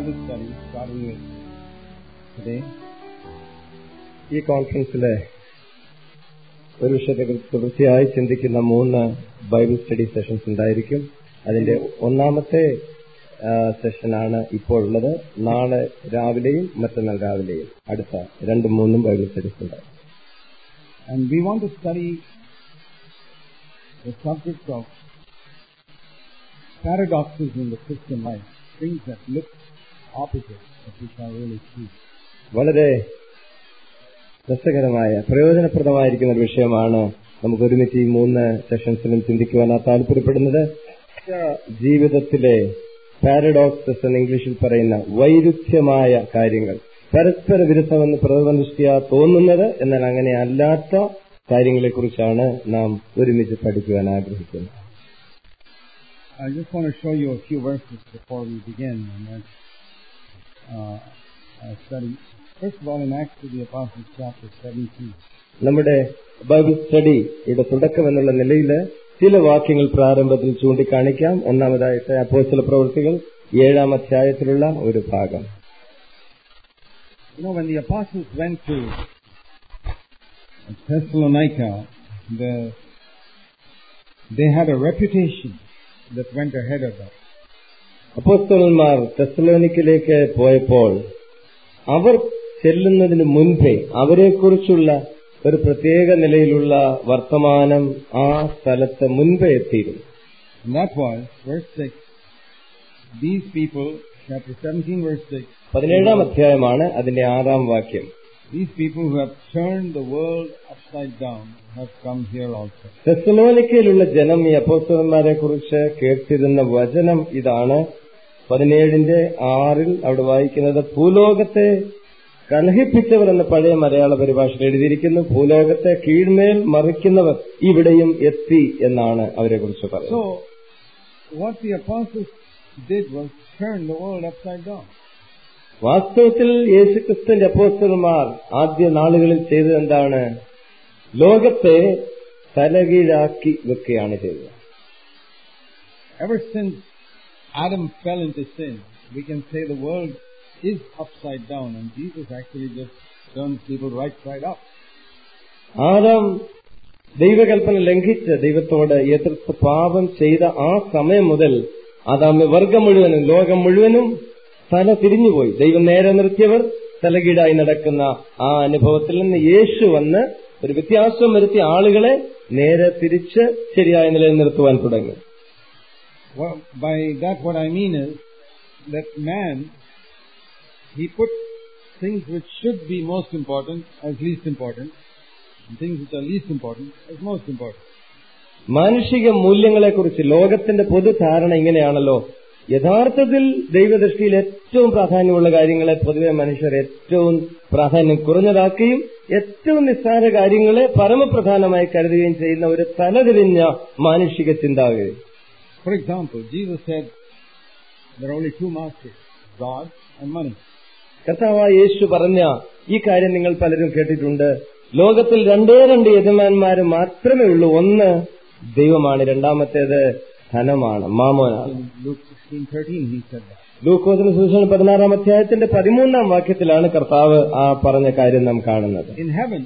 Bible study starting with today. ഈ കോൺഫറൻസിലെ ഒരു വിഷയത്തെക്കുറിച്ച് തുടർച്ചയായി ചിന്തിക്കുന്ന മൂന്ന് ബൈബിൾ സ്റ്റഡി സെഷൻസ് ഉണ്ടായിരിക്കും അതിന്റെ ഒന്നാമത്തെ സെഷനാണ് ഇപ്പോൾ ഉള്ളത് നാളെ രാവിലെയും മറ്റന്നാൾ രാവിലെയും അടുത്ത രണ്ടും മൂന്നും ബൈബിൾ സ്റ്റഡീസ് ഉണ്ടാകും And we want to study the subject of paradoxes in the Christian life, things that look opposite, but which are really true. വളരെ രസകരമായ പ്രയോജനപ്രദമായിരിക്കുന്ന ഒരു വിഷയമാണ് നമുക്ക് ഒരുമിച്ച് ഈ മൂന്ന് സെഷൻസിലും ചിന്തിക്കുവാൻ താല്പര്യപ്പെടുന്നത് ജീവിതത്തിലെ പാരഡോക്സസ് എന്ന് ഇംഗ്ലീഷിൽ പറയുന്ന വൈരുദ്ധ്യമായ കാര്യങ്ങൾ പരസ്പര വിരുദ്ധമെന്ന് പ്രഥമദൃഷ്ടിയ തോന്നുന്നത് എന്നാൽ അങ്ങനെ അല്ലാത്ത കാര്യങ്ങളെക്കുറിച്ചാണ് നാം ഒരുമിച്ച് പഠിക്കുവാൻ ആഗ്രഹിക്കുന്നത് I just want to show you a few verses before we begin in that uh, uh, study. First of all, in Acts of the Apostles, chapter 17. നമ്മുടെ ബൈബിൾ സ്റ്റഡിയുടെ തുടക്കം എന്നുള്ള നിലയിൽ ചില വാക്യങ്ങൾ പ്രാരംഭത്തിൽ ചൂണ്ടിക്കാണിക്കാം ഒന്നാമതായിട്ട് അപ്പോസ്തല പ്രവൃത്തികൾ ഏഴാം അധ്യായത്തിലുള്ള ഒരു ഭാഗം You know, when the apostles went to Thessalonica, the, they had a reputation that went ahead of them. അപ്പോസ്തലന്മാർ തെസലോനിക്കിലേക്ക് പോയപ്പോൾ അവർ ചെല്ലുന്നതിന് മുൻപേ അവരെക്കുറിച്ചുള്ള ഒരു പ്രത്യേക നിലയിലുള്ള വർത്തമാനം ആ സ്ഥലത്ത് മുൻപേ എത്തിയിരുന്നു And that was, verse 6, these people, chapter 17, verse 6, പതിനേഴാം അധ്യായമാണ് അതിന്റെ ആറാം വാക്യം these people who have turned the world upside down have come here also. തെസലോനിക്കയിലുള്ള ജനം ഈ അപ്പോസ്തലന്മാരെ കുറിച്ച് കേട്ടിരുന്ന വചനം ഇതാണ് പതിനേഴിന്റെ ആറിൽ അവിടെ വായിക്കുന്നത് ഭൂലോകത്തെ കലഹിപ്പിച്ചവർ എന്ന പഴയ മലയാള പരിഭാഷയിൽ എഴുതിയിരിക്കുന്നു ഭൂലോകത്തെ കീഴ്മേൽ മറിക്കുന്നവർ ഇവിടെയും എത്തി എന്നാണ് അവരെ കുറിച്ച് പറയുന്നത് So, what the apostles did was turn the world upside down. വാസ്തവത്തിൽ യേശുക്രിസ്തുവിന്റെ അപ്പോസ്തലന്മാർ ആദ്യ നാളുകളിൽ ചെയ്തത് എന്താണ് ലോകത്തെ തലകീഴാക്കി വെക്കുകയാണ് ചെയ്തത് Ever since Adam fell into sin, we can say the world is upside down and Jesus actually just turns people right side up. Adam ദൈവകൽപ്പന ലംഘിച്ച് ദൈവത്തോട് എതിർത്ത് പാപം ചെയ്ത ആ സമയം മുതൽ ആദാമ്യ വർഗം മുഴുവനും ലോകം മുഴുവനും തല തിരിഞ്ഞുപോയി ദൈവം നേരെ നിർത്തിയവർ തലകീഴായി നടക്കുന്ന ആ അനുഭവത്തിൽ നിന്ന് യേശു വന്ന് ഒരു വ്യത്യാസം വരുത്തിയ ആളുകളെ നേരെ തിരിച്ച് ശരിയായ നിലയിൽ നിർത്തുവാൻ തുടങ്ങി Well, by that what I mean is that man, he put things which should be most important as least important, and things which are least important as most important. മാനുഷിക മൂല്യങ്ങളെക്കുറിച്ച് ലോകത്തിന്റെ പൊതുധാരണ ഇങ്ങനെയാണല്ലോ യഥാർത്ഥത്തിൽ ദൈവദൃഷ്ടിയിൽ ഏറ്റവും പ്രാധാന്യമുള്ള കാര്യങ്ങളെ പൊതുവെ മനുഷ്യർ ഏറ്റവും പ്രാധാന്യം കുറഞ്ഞതാക്കുകയും ഏറ്റവും നിസ്സാര കാര്യങ്ങളെ പരമപ്രധാനമായി കരുതുകയും ചെയ്യുന്ന ഒരു തലതിരിഞ്ഞ മാനുഷിക ചിന്താഗതി For example, Jesus said there are only two masters, God and money. കർത്താവായ യേശു പറഞ്ഞ ഈ കാര്യം നിങ്ങൾ പലരും കേട്ടിട്ടുണ്ട് ലോകത്തിൽ രണ്ടേ രണ്ട് യജമാന്മാര് മാത്രമേ ഉള്ളൂ ഒന്ന് ദൈവമാണ് രണ്ടാമത്തേത് ധനമാണ് മാമോനാണ് In Luke 16:13 he said that. ലൂക്കോസിന് സുവിശേഷം പതിനാറാം അധ്യായത്തിന്റെ പതിമൂന്നാം വാക്യത്തിലാണ് കർത്താവ് ആ പറഞ്ഞ കാര്യം നാം കാണുന്നത് In heaven,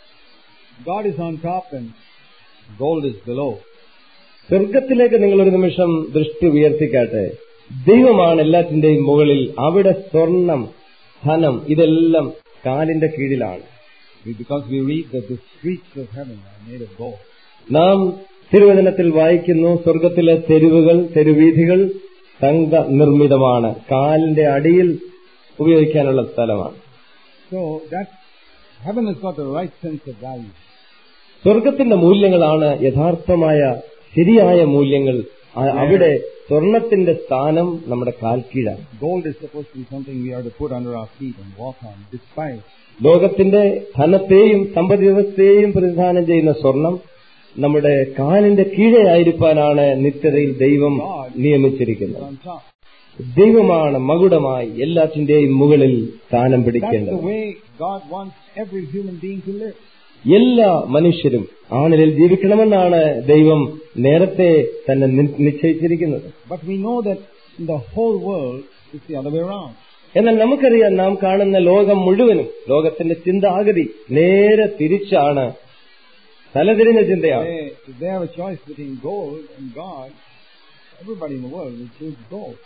God is on top and gold is below. സ്വർഗത്തിലേക്ക് നിങ്ങൾ ഒരു നിമിഷം ദൃഷ്ടി ഉയർത്തിക്കാട്ടെ ദൈവമാണ് എല്ലാറ്റിന്റെയും മുകളിൽ അവിടെ സ്വർണം ധനം ഇതെല്ലാം കാലിന്റെ കീഴിലാണ് Because we read that the streets of heaven are made of gold. നാം തിരുവചനത്തിൽ വായിക്കുന്നു സ്വർഗത്തിലെ തെരുവുകൾ തെരുവീഥികൾ തങ്ക നിർമ്മിതമാണ് കാലിന്റെ അടിയിൽ ഉപയോഗിക്കാനുള്ള സ്ഥലമാണ് So that heaven has got the right sense of value. സ്വർഗത്തിന്റെ മൂല്യങ്ങളാണ് യഥാർത്ഥമായ ശരിയായ മൂല്യങ്ങൾ ആ- അവിടെ സ്വർണത്തിന്റെ സ്ഥാനം നമ്മുടെ കാൽ കീഴാണ് Gold is supposed to be something we are to put under our feet and walk on, despise. ലോകത്തിന്റെ ധനത്തെയും സമ്പദ് വ്യവസ്ഥയെയും പ്രതിദാനം ചെയ്യുന്ന സ്വർണം നമ്മുടെ കാലിന്റെ കീഴെ ആയിരിക്കാനാണ് നിത്യതയിൽ ദൈവം നിയമിച്ചിരിക്കുന്നത് on top. ദൈവമാണ് മകുടമായി എല്ലാറ്റിന്റെയും മുകളിൽ സ്ഥാനം That's പിടിക്കേണ്ടത് the way God wants every human being to live. എല്ലാ മനുഷ്യരും ആ നിലയിൽ ജീവിക്കണമെന്നാണ് ദൈവം നേരത്തെ തന്നെ നി- നിശ്ചയിച്ചിരിക്കുന്നത് But we know that in the whole world it's the other way around. എന്നാൽ നമുക്കറിയാം നാം കാണുന്ന ലോകം മുഴുവനും ലോകത്തിന്റെ ചിന്താഗതി നേരെ തിരിച്ചാണ് തലതിരിഞ്ഞ ചിന്തയാണ് They, if they have a choice between gold and God, everybody in the world will choose gold.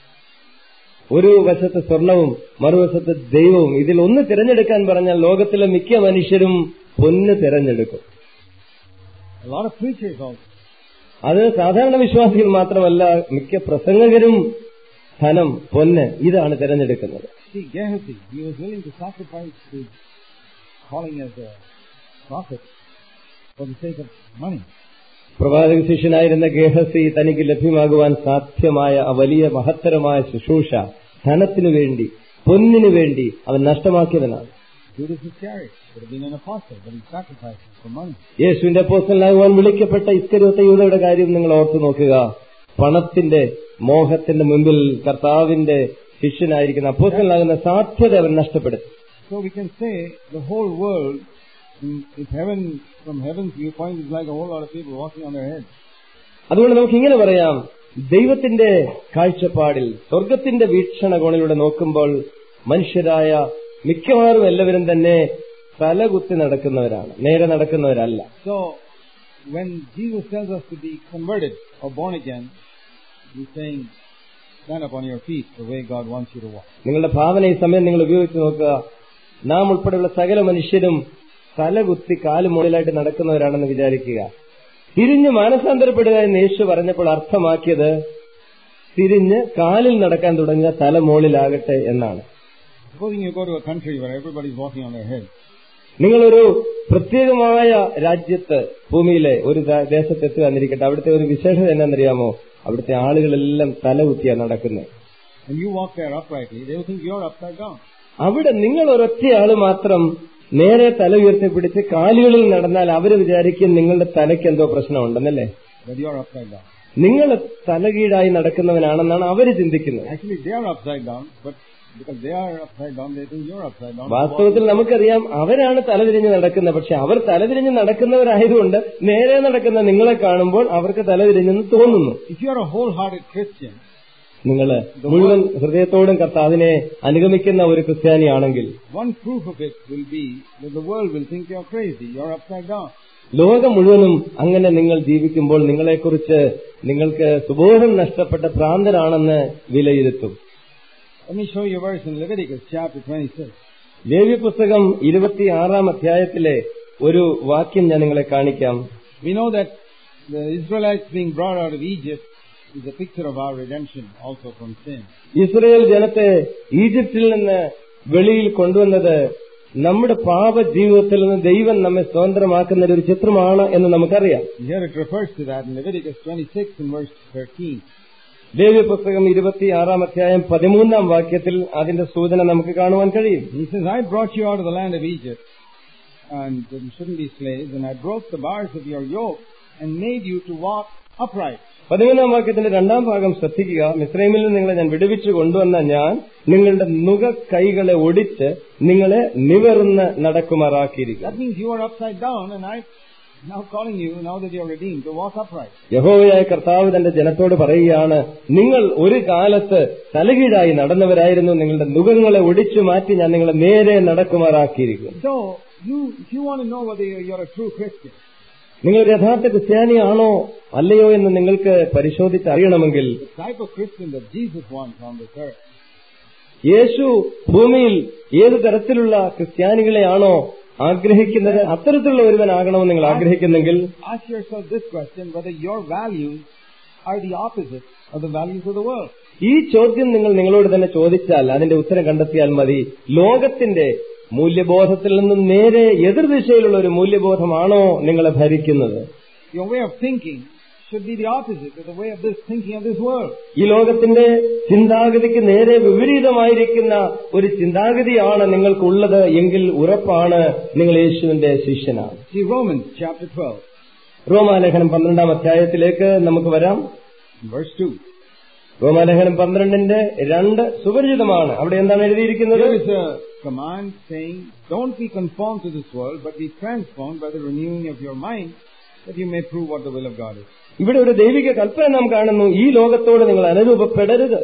ഒരു വശത്ത് സ്വർണവും മറുവശത്ത് ദൈവവും ഇതിൽ ഒന്ന് തിരഞ്ഞെടുക്കാൻ പറഞ്ഞാൽ ലോകത്തിലെ മിക്ക മനുഷ്യരും പൊന്ന് തിരഞ്ഞെടുക്കും A lot of preachers also. അത് സാധാരണ വിശ്വാസികൾ മാത്രമല്ല മിക്ക പ്രസംഗകരും ധനം പൊന്ന് ഇതാണ് തിരഞ്ഞെടുക്കുന്നത് See, Gehazi, he was willing to sacrifice his calling as a prophet for the sake of money. പ്രവാചക ശിഷ്യനായിരുന്ന ഗേഹസി തനിക്ക് ലഭ്യമാകുവാൻ സാധ്യമായ ആ വലിയ മഹത്തരമായ ശുശ്രൂഷ ധനത്തിനു വേണ്ടി പൊന്നിനു വേണ്ടി അവൻ നഷ്ടമാക്കിയവനാണ് Judas Iscariot would have been an apostle, but he sacrificed it for money. യേശുവിന്റെ അപ്പോസ്റ്റലാകുവാൻ വിളിക്കപ്പെട്ട ഇസ്കരിയോത്ത യൂതയുടെ കാര്യം നിങ്ങൾ ഓർത്തു നോക്കുക പണത്തിന്റെ മോഹത്തിന്റെ മുമ്പിൽ കർത്താവിന്റെ ശിഷ്യനായിരിക്കുന്ന അപ്പോസ്റ്റലാകുന്ന സാധ്യത അവൻ നഷ്ടപ്പെടുത്തി So we can say the whole world, in- if heaven, from heaven's viewpoint, is like a whole lot of people walking on their heads. അതുകൊണ്ട് നമുക്ക് ഇങ്ങനെ പറയാം ദൈവത്തിന്റെ കാഴ്ചപ്പാടിൽ സ്വർഗത്തിന്റെ വീക്ഷണകോണിലൂടെ നോക്കുമ്പോൾ മനുഷ്യരായ മിക്കവാറും എല്ലാവരും തന്നെ തലകുത്തി നടക്കുന്നവരാണ് നേരെ നടക്കുന്നവരല്ല So, when Jesus tells us to be converted or born again, he's saying, stand up on your feet the way God wants you to walk. നിങ്ങളുടെ ഭാവന ഈ സമയം നിങ്ങൾ ഉപയോഗിച്ച് നോക്കുക നാം ഉൾപ്പെടെയുള്ള സകല മനുഷ്യരും തലകുത്തി കാല് മുകളിലായിട്ട് നടക്കുന്നവരാണെന്ന് വിചാരിക്കുക തിരിഞ്ഞ് മാനസാന്തരപ്പെടുക എന്ന് യേശു പറഞ്ഞപ്പോൾ അർത്ഥമാക്കിയത് തിരിഞ്ഞ് കാലിൽ നടക്കാൻ തുടങ്ങുക തല മുകളിലാകട്ടെ എന്നാണ് Supposing you go to a country where everybody's walking on their heads, നിങ്ങളൊരു പ്രത്യേകമായ രാജ്യത്ത് ഭൂമിയിലെ ഒരു ദ- ദേശത്തെത്തുക എന്നിരിക്കട്ടെ അവിടുത്തെ ഒരു വിശേഷത എന്നാണെന്നറിയാമോ അവിടുത്തെ ആളുകളെല്ലാം തലകുത്തിയാണ് നടക്കുന്നത് and you walk there uprightly, they will think you're upside down. അവിടെ നിങ്ങൾ ഒരൊറ്റയാള് മാത്രം നേരെ തല ഉയർത്തിപ്പിടിച്ച് കാലുകളിൽ നടന്നാൽ അവര് വിചാരിക്കും നിങ്ങളുടെ തലയ്ക്ക് എന്തോ പ്രശ്നമുണ്ടെന്നല്ലേ That you're upside down. നിങ്ങൾ തലകീഴായി നടക്കുന്നവനാണെന്നാണ് അവര് ചിന്തിക്കുന്നത് Actually, they are upside down, but because they are upside down, they think you're upside down. വാസ്തവത്തിൽ നമുക്കറിയാം അവരാണ് തലതിരിഞ്ഞ് നടക്കുന്നത് പക്ഷെ അവർ തലതിരിഞ്ഞ് നടക്കുന്നവരായതുകൊണ്ട് നേരെ നടക്കുന്ന നിങ്ങളെ കാണുമ്പോൾ അവർക്ക് തലതിരിഞ്ഞെന്ന് തോന്നുന്നു If you're a wholehearted Christian, നിങ്ങൾ മുഴുവൻ ഹൃദയത്തോടും കർത്താവിനെ അനുഗമിക്കുന്ന ഒരു ക്രിസ്ത്യാനിയാണെങ്കിൽ one proof of it will be that the world will think you're crazy, you're upside down. ലോകം മുഴുവനും അങ്ങനെ നിങ്ങൾ ജീവിക്കുമ്പോൾ നിങ്ങളെക്കുറിച്ച് നിങ്ങൾക്ക് സുബോധം നഷ്ടപ്പെട്ട ഭ്രാന്തരാണെന്ന് വിലയിരുത്തും Let me show you a verse in Leviticus chapter 26. ലേവ്യ പുസ്തകം ഇരുപത്തിയാറാം അധ്യായത്തിലെ ഒരു വാക്യം ഞാൻ നിങ്ങളെ കാണിക്കാം We know that the Israelites being brought out of Egypt is a picture of our redemption also from sin. Israel ജനത്തെ ഈജിപ്തിൽ നിന്ന് വെളിയിൽ കൊണ്ടുവന്നത് നമ്മുടെ പാപ ജീവിതത്തിൽ നിന്ന് ദൈവം നമ്മെ സ്വതന്ത്രമാക്കുന്ന ഒരു ചിത്രമാണ് എന്ന് നമുക്കറിയാം Here it refers to that in Leviticus 26 and verse 13. ലേവ്യ പുസ്തകം ഇരുപത്തിയാറാം അധ്യായം പതിമൂന്നാം വാക്യത്തിൽ അതിന്റെ സൂചന നമുക്ക് കാണുവാൻ കഴിയും He says, I brought you out of the land of Egypt, and you shouldn't be slaves, and I broke the bars of your yoke, and made you to walk upright. പതിമൂന്നാം വാക്യത്തിന്റെ രണ്ടാം ഭാഗം ശ്രദ്ധിക്കുക മിശ്രൈമിൽ നിന്ന് നിങ്ങളെ ഞാൻ വിടുവിച്ചു കൊണ്ടുവന്ന ഞാൻ നിങ്ങളുടെ നുക കൈകളെ ഒടിച്ച് നിങ്ങളെ നിവർന്ന് നടക്കുമാറാക്കിയിരിക്കുക That means you are upside down, and I'm now calling you, now that you're redeemed, to walk upright. യഹോവയായ കർത്താവ് തന്റെ ജനത്തോട് പറയുകയാണ് നിങ്ങൾ ഒരു കാലത്ത് തലകീഴായി നടന്നവരായിരുന്നു നിങ്ങളുടെ നുഖങ്ങളെ ഒടിച്ചു മാറ്റി ഞാൻ നിങ്ങളെ നേരെ നടക്കുമാറാക്കിയിരിക്കും So, you, if you want to know whether you're you're a true Christian, നിങ്ങൾ ഒരു യഥാർത്ഥ ക്രിസ്ത്യാനിയാണോ അല്ലയോ എന്ന് നിങ്ങൾക്ക് പരിശോധിച്ച് അറിയണമെങ്കിൽ the type of Christian that Jesus wants on this earth, യേശു ഭൂമിയിൽ ഏത് തരത്തിലുള്ള ക്രിസ്ത്യാനികളെയാണോ ആഗ്രഹിക്കുന്നത് അത്തരത്തിലുള്ള ഒരുവനാകണമെന്ന് നിങ്ങൾ ആഗ്രഹിക്കുന്നെങ്കിൽ ask yourself this question, whether your values are the opposite of the values of the world. ഈ ചോദ്യം നിങ്ങൾ നിങ്ങളോട് തന്നെ ചോദിച്ചാൽ അതിന്റെ ഉത്തരം കണ്ടെത്തിയാൽ മതി ലോകത്തിന്റെ മൂല്യബോധത്തിൽ നിന്നും നേരെ എതിർദിശയിലുള്ള ഒരു മൂല്യബോധമാണോ നിങ്ങളെ ഭരിക്കുന്നത് Your way of thinking should be the opposite of the way of this thinking of this world. ഈ ലോകത്തിന്റെ ചിന്താഗതിക്ക് നേരെ വിപരീതമായിരിക്കുന്ന ഒരു ചിന്താഗതിയാണ് നിങ്ങൾക്കുള്ളത് എങ്കിൽ ഉറപ്പാണ് നിങ്ങൾ യേശുവിന്റെ ശിഷ്യനാണ് See Romans chapter 12, റോമാലേഖനം പന്ത്രണ്ടാം അധ്യായത്തിലേക്ക് നമുക്ക് വരാം verse 2. റോമാലേഖനം പന്ത്രണ്ടിന്റെ രണ്ട് സുപരിചിതമാണ് അവിടെ എന്താണ് എഴുതിയിരിക്കുന്നത് There is a command saying, Don't be conformed to this world, but be transformed by the renewing of your mind, that you may prove what the will of God is. ഇവിടെ ഒരു ദൈവിക കൽപ്പന നാം കാണുന്നു ഈ ലോകത്തോട് നിങ്ങൾ അനുരൂപപ്പെടരുത്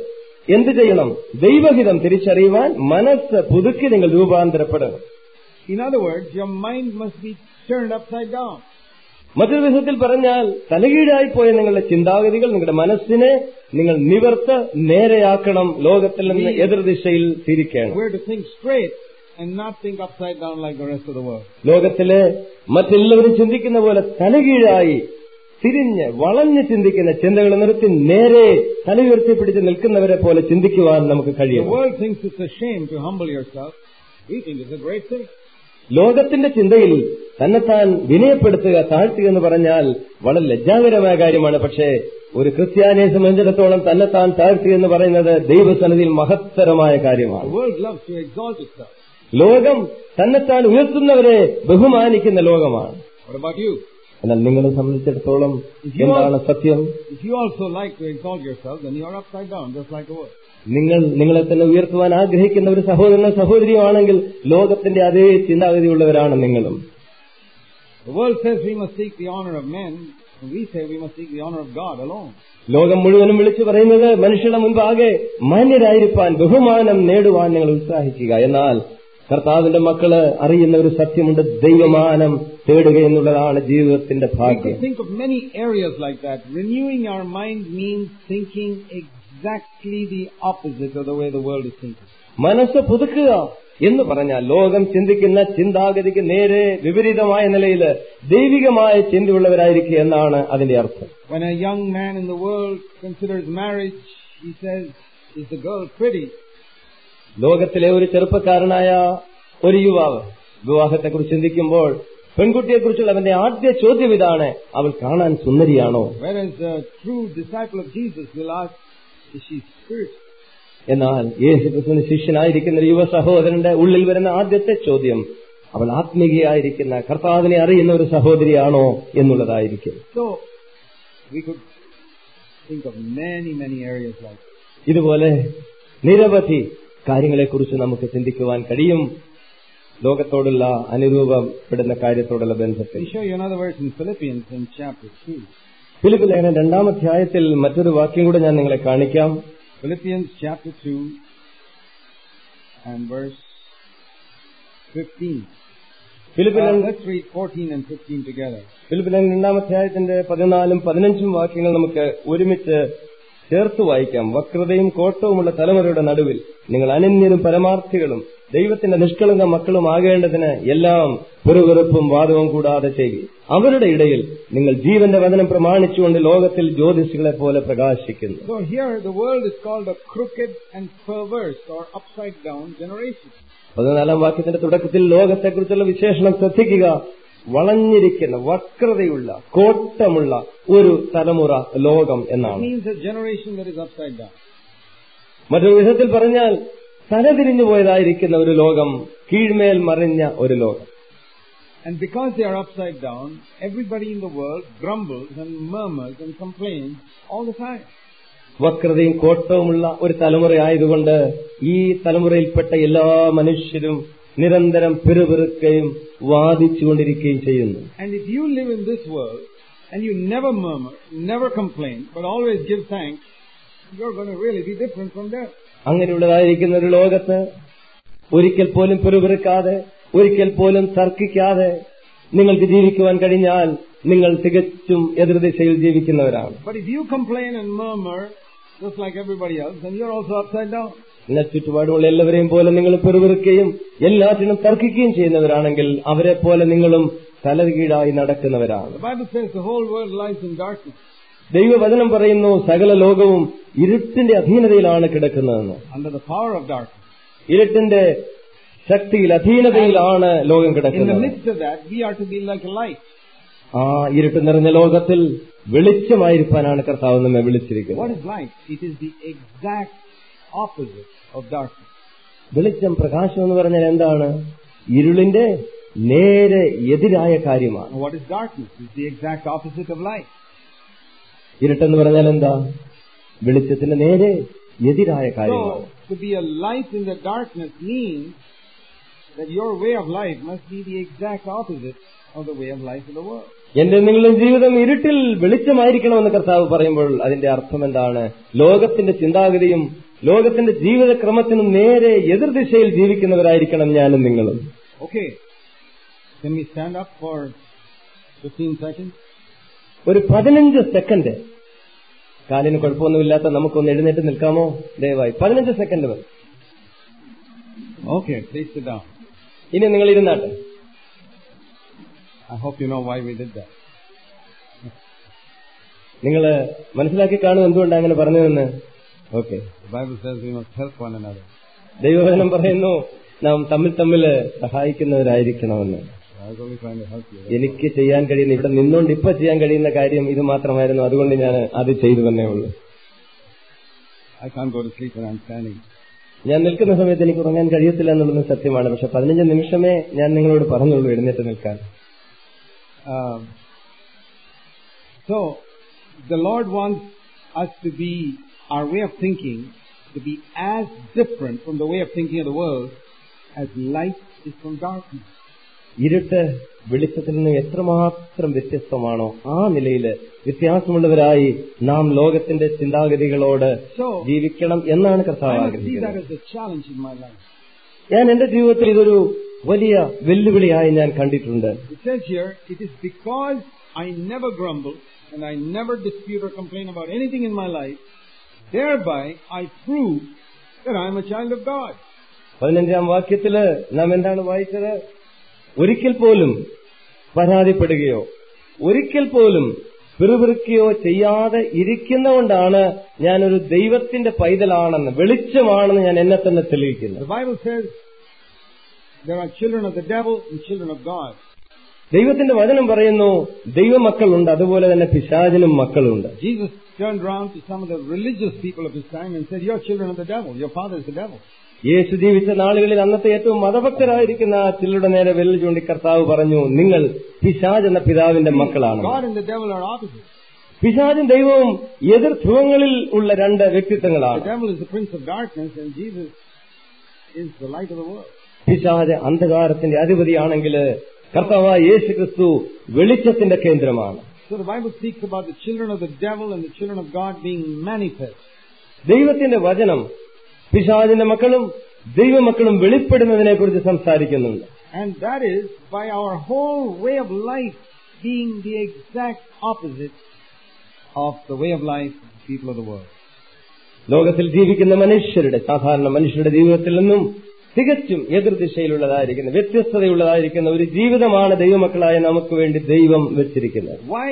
എന്ത് ചെയ്യണം ദൈവഹിതം തിരിച്ചറിയുവാൻ മനസ്സ് പുതുക്കി നിങ്ങൾ രൂപാന്തരപ്പെടണം In other words, your mind must be turned upside down. മറ്റൊരു വിധത്തിൽ പറഞ്ഞാൽ തലകീഴായി പോയ നിങ്ങളുടെ ചിന്താഗതികൾ നിങ്ങളുടെ മനസ്സിനെ നിങ്ങൾ നിവർത്ത് നേരെയാക്കണം ലോകത്തിൽ നിന്ന് എതിർദിശയിൽ തിരിക്കണം We're to think straight and not think upside down like the rest of the world. ലോകത്തിലെ മറ്റെല്ലാവരും ചിന്തിക്കുന്ന പോലെ തലകീഴായി തിരിഞ്ഞ് വളഞ്ഞ് ചിന്തിക്കുന്ന ചിന്തകൾ നിർത്തി നേരെ തല ഉയർത്തിപ്പിടിച്ച് നിൽക്കുന്നവരെ പോലെ ചിന്തിക്കുവാൻ നമുക്ക് The കഴിയും world thinks it's a shame to humble yourself. We think it's a great thing. ലോകത്തിന്റെ ചിന്തയിൽ തന്നെത്താൻ വിനയപ്പെടുത്തുക താഴ്ത്തുക എന്ന് പറഞ്ഞാൽ വളരെ ലജ്ജാകരമായ കാര്യമാണ് പക്ഷേ ഒരു ക്രിസ്ത്യാനിയെ സംബന്ധിച്ചിടത്തോളം തന്നെത്താൻ താഴ്ത്തുക എന്ന് പറയുന്നത് ദൈവസന്നിധിയിൽ മഹത്തരമായ The കാര്യമാണ് world loves to exalt itself. ലോകം തന്നെത്താൻ ഉയർത്തുന്നവരെ ബഹുമാനിക്കുന്ന ലോകമാണ് What about you? എന്നാൽ നിങ്ങളെ സംബന്ധിച്ചിടത്തോളം എന്താണ് സത്യം If you also like to exalt yourself, then you are upside down, just like the world. നിങ്ങൾ നിങ്ങളെ തന്നെ ഉയർത്തുവാൻ ആഗ്രഹിക്കുന്ന ഒരു സഹോദരനോ സഹോദരിയോ ആണെങ്കിൽ ലോകത്തിന്റെ അതേ ചിന്താഗതിയുള്ളവരാണ് നിങ്ങളും The world says we must seek the honor of men, and we say we must seek the honor of God alone. ലോകം മുഴുവനും വിളിച്ചു പറയുന്നത് മനുഷ്യരുടെ മുൻപാകെ മാന്യരായിരിക്കാൻ ബഹുമാനം നേടുവാൻ നിങ്ങൾ ഉത്സാഹിക്കുക എന്നാൽ കർത്താവിന്റെ മക്കള് അറിയുന്ന ഒരു സത്യമുണ്ട് ദൈവമാനം തേടുക എന്നുള്ളതാണ് ജീവിതത്തിന്റെ We ഭാഗ്യം could think of many areas like that. Renewing our mind means thinking exactly the opposite of the way the world is thinking. മനസ്സ് പുതുക്കുക എന്ന് പറഞ്ഞാൽ ലോകം ചിന്തിക്കുന്ന ചിന്താഗതിക്ക് നേരെ വിപരീതമായ നിലയിൽ ദൈവികമായ ചിന്തയുള്ളവരായിരിക്കുക എന്നാണ് അതിന്റെ അർത്ഥം When a young man in the world considers marriage, he says, is the girl pretty? ലോകത്തിലെ ഒരു ചെറുപ്പക്കാരനായ ഒരു യുവാവ് വിവാഹത്തെക്കുറിച്ച് ചിന്തിക്കുമ്പോൾ പെൺകുട്ടിയെക്കുറിച്ചുള്ള അവന്റെ ആദ്യ ചോദ്യം ഇതാണ് അവൾ കാണാൻ സുന്ദരിയാണോ Whereas a true disciple of Jesus will ask, is she spiritual? എന്നാൽ യേശുക്രിസ്തുവിന് ശിഷ്യനായിരിക്കുന്ന ഒരു യുവ സഹോദരന്റെ ഉള്ളിൽ വരുന്ന ആദ്യത്തെ ചോദ്യം അവൾ ആത്മീകയായിരിക്കുന്ന കർത്താവിനെ അറിയുന്ന ഒരു സഹോദരിയാണോ എന്നുള്ളതായിരിക്കും So, we could think of many, many areas like that. ഇതുപോലെ നിരവധി കാര്യങ്ങളെക്കുറിച്ച് നമുക്ക് ചിന്തിക്കുവാൻ കഴിയും ലോകത്തോടുള്ള അനുരൂപപ്പെടുന്ന കാര്യത്തോടുള്ള ബന്ധത്തിൽ Let me show you another verse in Philippians in chapter 2. Philip ലേഖനം രണ്ടാം അധ്യായത്തിൽ മറ്റൊരു വാക്യം കൂടെ ഞാൻ നിങ്ങളെ കാണിക്കാം Philippians chapter 2 and verse 15. Philip Uh, ലേഖനം- let's read 14 and 15 together. Philip ലേഖനം രണ്ടാം അധ്യായത്തിന്റെ പതിനാലും പതിനഞ്ചും വാക്യങ്ങൾ നമുക്ക് ഒരുമിച്ച് ചേർത്ത് വായിക്കാം വക്രതയും കോട്ടവുമുള്ള തലമുറയുടെ നടുവിൽ നിങ്ങൾ അനന്യരും പരമാർത്ഥികളും ദൈവത്തിന്റെ നിഷ്കളങ്ക മക്കളും ആകേണ്ടതിന് എല്ലാം പെറുവെറുപ്പും വാദവും കൂടാതെ ചെയ്യുക അവരുടെ ഇടയിൽ നിങ്ങൾ ജീവന്റെ വചനം പ്രമാണിച്ചുകൊണ്ട് ലോകത്തിൽ ജ്യോതിഷുകളെ പോലെ പ്രകാശിക്കുന്നു So here the world is called a crooked and perverse or upside down generation. പതിനാലാം വാക്യത്തിന്റെ തുടക്കത്തിൽ ലോകത്തെക്കുറിച്ചുള്ള വിശേഷണം ശ്രദ്ധിക്കുക വളഞ്ഞിരിക്കുന്ന വക്രതയുള്ള കോട്ടമുള്ള ഒരു തലമുറ ലോകം That എന്നാണ് means a generation that is upside down. മറ്റൊരു വിധത്തിൽ പറഞ്ഞാൽ തലതിരിഞ്ഞു പോയതായിരിക്കുന്ന ഒരു ലോകം കീഴ്മേൽ മറിഞ്ഞ ഒരു ലോകം And because they are upside down, everybody in the world grumbles and murmurs and complains all the time. വക്രതയും കോട്ടവുമുള്ള ഒരു തലമുറയായതുകൊണ്ട് ഈ തലമുറയിൽപ്പെട്ട എല്ലാ മനുഷ്യരും നിരന്തരം പിറുപിറുക്കുകയും വാദിച്ചുകൊണ്ടിരിക്കുകയും ചെയ്യുന്നു And if you live in this world and you never murmur, never complain, but always give thanks, you're going to really be different from them. അങ്ങനെയുള്ളതായിരിക്കുന്ന ഒരു ലോകത്ത് ഒരിക്കൽ പോലും പിറുപിറുക്കാതെ ഒരിക്കൽ പോലും തർക്കിക്കാതെ നിങ്ങൾക്ക് ജീവിക്കുവാൻ കഴിഞ്ഞാൽ നിങ്ങൾ തികച്ചും എതിർദിശയിൽ ജീവിക്കുന്നവരാണ് But if you complain and murmur, just like everybody else, then you're also upside down. എന്നാൽ ചുറ്റുപാടുമുള്ള എല്ലാവരെയും പോലെ നിങ്ങൾ പിറുപിറുക്കുകയും എല്ലാറ്റിനും തർക്കിക്കുകയും ചെയ്യുന്നവരാണെങ്കിൽ അവരെ പോലെ നിങ്ങളും തലകീഴായി നടക്കുന്നവരാണ് The Bible says the whole world lies in darkness, ദൈവവചനം പറയുന്നു സകല ലോകവും ഇരുട്ടിന്റെ അധീനതയിലാണ് കിടക്കുന്നതെന്ന് under the power of darkness. ഇരുട്ടിന്റെ ശക്തിയിൽ അധീനതയിലാണ് ലോകം In the കിടക്കുന്നത് midst of that, we are to be like a light. ആ ഇരുട്ട് നിറഞ്ഞ ലോകത്തിൽ വെളിച്ചമായിരിക്കാനാണ് കർത്താവ് നമ്മെ What വിളിച്ചിരിക്കുന്നത് is light? It is the exact opposite of darkness. വെളിച്ചം പ്രകാശം എന്ന് പറഞ്ഞാൽ എന്താണ് ഇരുളിന്റെ നേരെ എതിരായ കാര്യമാണ് And what is darkness? It's the exact opposite of light. ഇരുട്ടെന്ന് പറഞ്ഞാൽ എന്താ വെളിച്ചത്തിന്റെ നേരെ എതിരായ കാര്യമാണ് So, to be a light in the darkness means that your way of life must be the exact opposite of the way of life of the world. എന്റെ നിങ്ങളുടെ ജീവിതം ഇരുട്ടിൽ വെളിച്ചമായിരിക്കണമെന്ന് കർത്താവ് പറയുമ്പോൾ അതിന്റെ അർത്ഥം എന്താണ് ലോകത്തിന്റെ ചിന്താഗതിയും ലോകത്തിന്റെ ജീവിതക്രമത്തിനും നേരെ എതിർദിശയിൽ ജീവിക്കുന്നവരായിരിക്കണം ഞാനും നിങ്ങളും Okay. Can we stand up for 15 seconds? ഒരു പതിനഞ്ച് സെക്കൻഡ് കാലിന് കുഴപ്പമൊന്നുമില്ലാത്ത നമുക്കൊന്ന് എഴുന്നേറ്റ് നിൽക്കാമോ ദയവായി പതിനഞ്ച് സെക്കൻഡ് മതി Okay, please sit down. ഇനി നിങ്ങൾ ഇരുന്നാട്ടെ I hope you know why we did that. നിങ്ങൾ മനസ്സിലാക്കി കാണും എന്തുകൊണ്ടാണ് അങ്ങനെ പറഞ്ഞതെന്ന് okay The Bible says we must help one another. ദൈവവചനം പറയുന്നു നാം തമ്മിൽ തമ്മിൽ സഹായിക്കുന്നവരായിരിക്കണമെന്ന് I was only trying to help you. എനിക്ക് ചെയ്യാൻ കഴിയുന്ന ഇവിടെ നിന്നുകൊണ്ട് ഇപ്പൊ ചെയ്യാൻ കഴിയുന്ന കാര്യം ഇത് മാത്രമായിരുന്നു അതുകൊണ്ട് ഞാൻ അത് ചെയ്തു തന്നേ ഉള്ളൂ I can't go to sleep when I'm standing. ഞാൻ നിൽക്കുന്ന സമയത്ത് എനിക്ക് ഉറങ്ങാൻ കഴിയത്തില്ല എന്നുള്ളത് സത്യമാണ് പക്ഷെ പതിനഞ്ച് നിമിഷമേ ഞാൻ നിങ്ങളോട് പറഞ്ഞുള്ളൂ എഴുന്നേറ്റ് നിൽക്കാൻ Um, so, the Lord wants us to be, our way of thinking, to be as different from the way of thinking of the world as light is from darkness. ഇരുട്ട് വെളിച്ചത്തിൽ നിന്ന് എത്രമാത്രം വ്യത്യസ്തമാണോ ആ നിലയിൽ വ്യത്യാസമുള്ളവരായി നാം ലോകത്തിന്റെ ചിന്താഗതികളോട് So, ജീവിക്കണം എന്നാണ് കർത്താവ് I must see that ആഗ്രഹിക്കുന്നത് as a challenge in my life. ഞാൻ എന്റെ ജീവിതത്തിൽ ഇതൊരു വലിയ വെല്ലുവിളിയായി ഞാൻ കണ്ടിട്ടുണ്ട് It says here, it is because I never grumble and I never dispute or complain about anything in my life, thereby I prove that I am a child of God. പതിനഞ്ചാം വാക്യത്തില് നാം എന്താണ് വായിച്ചത് ഒരിക്കൽ പോലും പരാതിപ്പെടുകയോ ഒരിക്കൽ പോലും പിറുപിറുക്കുകയോ ചെയ്യാതെ ഇരിക്കുന്നതുകൊണ്ടാണ് ഞാനൊരു ദൈവത്തിന്റെ പൈതലാണെന്ന് വെളിച്ചമാണെന്ന് ഞാൻ എന്നെ തന്നെ തെളിയിക്കുന്നത് The Bible says there are children of the devil and children of God. ദൈവത്തിന്റെ വചനം പറയുന്നു ദൈവമക്കളുണ്ട് അതുപോലെ തന്നെ പിശാചിനും മക്കളുണ്ട് Jesus turned around to some of the religious people of his time and said, You're children of the devil. Your father is the devil. യേശു ജീവിച്ച നാളുകളിൽ അന്നത്തെ ഏറ്റവും മതഭക്തരായിരിക്കുന്ന ചിലരുടെ നേരെ വിരൽ ചൂണ്ടി കർത്താവ് പറഞ്ഞു നിങ്ങൾ പിശാജ് എന്ന പിതാവിന്റെ മക്കളാണ് God and the devil are opposites. പിശാചും ദൈവവും എതിർ ധ്രുവങ്ങളിൽ ഉള്ള രണ്ട് The വ്യക്തിത്വങ്ങളാണ് devil is the prince of darkness and Jesus is the light of the world. പിശാജ് അന്ധകാരത്തിന്റെ അധിപതിയാണെങ്കിൽ കർത്താവായ യേശു ക്രിസ്തു വെളിച്ചത്തിന്റെ കേന്ദ്രമാണ് So the Bible speaks about the children of the devil and the children of God being manifest. ദൈവത്തിന്റെ വചനം പിശാജിന്റെ മക്കളും ദൈവമക്കളും വെളിപ്പെടുന്നതിനെ കുറിച്ച് സംസാരിക്കുന്നുണ്ട് And that is by our whole way of life being the exact opposite of the way of life of the people of the world. ലോകത്തിൽ ജീവിക്കുന്ന മനുഷ്യരുടെ സാധാരണ മനുഷ്യരുടെ ജീവിതത്തിൽ നിന്നും തികച്ചും എതിർദിശയിലുള്ളതായിരിക്കുന്ന വ്യത്യസ്തതയുള്ളതായിരിക്കുന്ന ഒരു ജീവിതമാണ് ദൈവമക്കളായ നമുക്ക് വേണ്ടി ദൈവം വെച്ചിരിക്കുന്നത് Why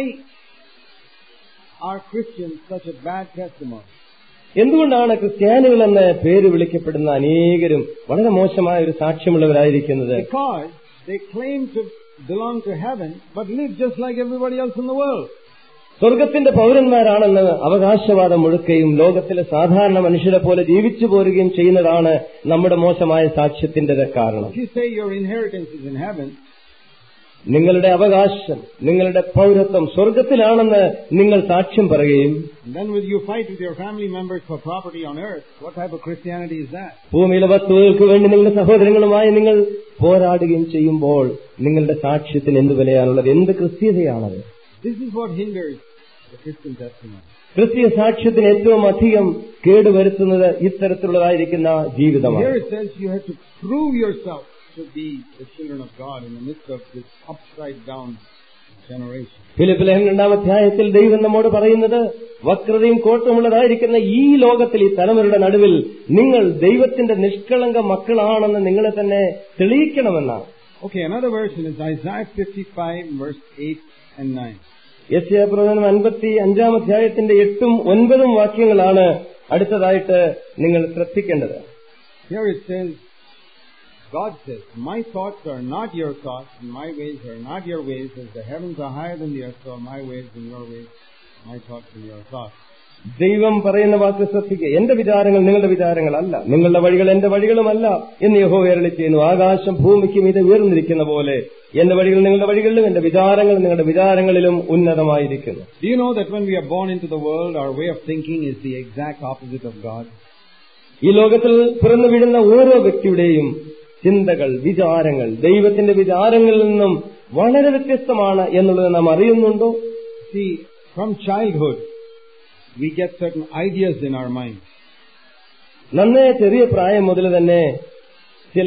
are Christians such a bad testimony? എന്തുകൊണ്ടാണ് ക്രിസ്ത്യാനികൾ എന്ന് പേര് വിളിക്കപ്പെടുന്ന അനേകരും വളരെ മോശമായ ഒരു സാക്ഷ്യമുള്ളവരായിരിക്കുന്നത് Because they claim to belong to heaven but live just like everybody else in the world. സ്വർഗത്തിന്റെ പൗരന്മാരാണെന്ന് അവകാശവാദം മുഴുക്കുകയും ലോകത്തിലെ സാധാരണ മനുഷ്യരെ പോലെ ജീവിച്ചു പോരുകയും ചെയ്യുന്നതാണ് നമ്മുടെ മോശമായ സാക്ഷ്യത്തിന്റെ കാരണം If you say your inheritance is in heaven, നിങ്ങളുടെ അവകാശം നിങ്ങളുടെ പൗരത്വം സ്വർഗത്തിലാണെന്ന് നിങ്ങൾ സാക്ഷ്യം പറയുകയും and then will you fight with your family members for property on earth, what type of Christianity is that? ഭൂമിയിലെ വസ്തുക്കൾക്ക് വേണ്ടി നിങ്ങളുടെ സഹോദരങ്ങളുമായി നിങ്ങൾ പോരാടുകയും ചെയ്യുമ്പോൾ നിങ്ങളുടെ സാക്ഷ്യത്തിന് എന്ത് വിലയാണുള്ളത് എന്ത് ക്രിസ്തീയതയാണത് This is what hinders the Christian testimony. ക്രിസ്തീയ സാക്ഷ്യത്തിന് ഏറ്റവും അധികം കേടുവരുത്തുന്നത് ഇത്തരത്തിലുള്ളതായിരിക്കുന്ന ജീവിതമാണ് Here it says you have to prove yourself to be the children of God in the midst of this upside down generation. ഫിലിപ്പിലേഖൻ രണ്ടാം അധ്യായത്തിൽ ദൈവം നമ്മോട് പറയുന്നത് വക്രതയും കോട്ടമുള്ളതായിരിക്കുന്ന ഈ ലോകത്തിൽ ഈ തലമുറയുടെ നടുവിൽ നിങ്ങൾ ദൈവത്തിന്റെ നിഷ്കളങ്ക മക്കളാണെന്ന് നിങ്ങളെ തന്നെ തെളിയിക്കണമെന്നാണ് Okay, another version is Isaiah 55 verse 8 and 9. യസ്യ പ്രവചനം അൻപത്തി അഞ്ചാം അധ്യായത്തിന്റെ എട്ടും ഒൻപതും വാക്യങ്ങളാണ് അടുത്തതായിട്ട് നിങ്ങൾ ശ്രദ്ധിക്കേണ്ടത് Here it says, God says, My thoughts are not your thoughts, and my ways are not your ways, as the heavens are higher than the earth, so are my ways than your ways, my thoughts than your thoughts. ദൈവം പറയുന്ന വാക്ക് ശ്രദ്ധിക്കുക എന്റെ വിചാരങ്ങൾ നിങ്ങളുടെ വിചാരങ്ങളല്ല നിങ്ങളുടെ വഴികൾ എന്റെ വഴികളുമല്ല എന്ന് യഹോ അരുളി ചെയ്യുന്നു ആകാശം ഭൂമിക്ക് മീതെ ഉയർന്നിരിക്കുന്ന പോലെ എന്റെ വഴികൾ നിങ്ങളുടെ വഴികളിലും എന്റെ വിചാരങ്ങൾ നിങ്ങളുടെ വിചാരങ്ങളിലും ഉന്നതമായിരിക്കുന്നു Do you know that when we are born into the world, our way of thinking is the exact opposite of God? ഈ ലോകത്തിൽ പിറന്നു വീഴുന്ന ഓരോ വ്യക്തിയുടെയും ചിന്തകൾ വിചാരങ്ങൾ ദൈവത്തിന്റെ വിചാരങ്ങളിൽ നിന്നും വളരെ വ്യത്യസ്തമാണ് എന്നുള്ളത് നാം അറിയുന്നുണ്ടോ See, from childhood, we get certain ideas in our mind. നന്നേ ചെറിയ പ്രായം മുതൽ തന്നെ ചില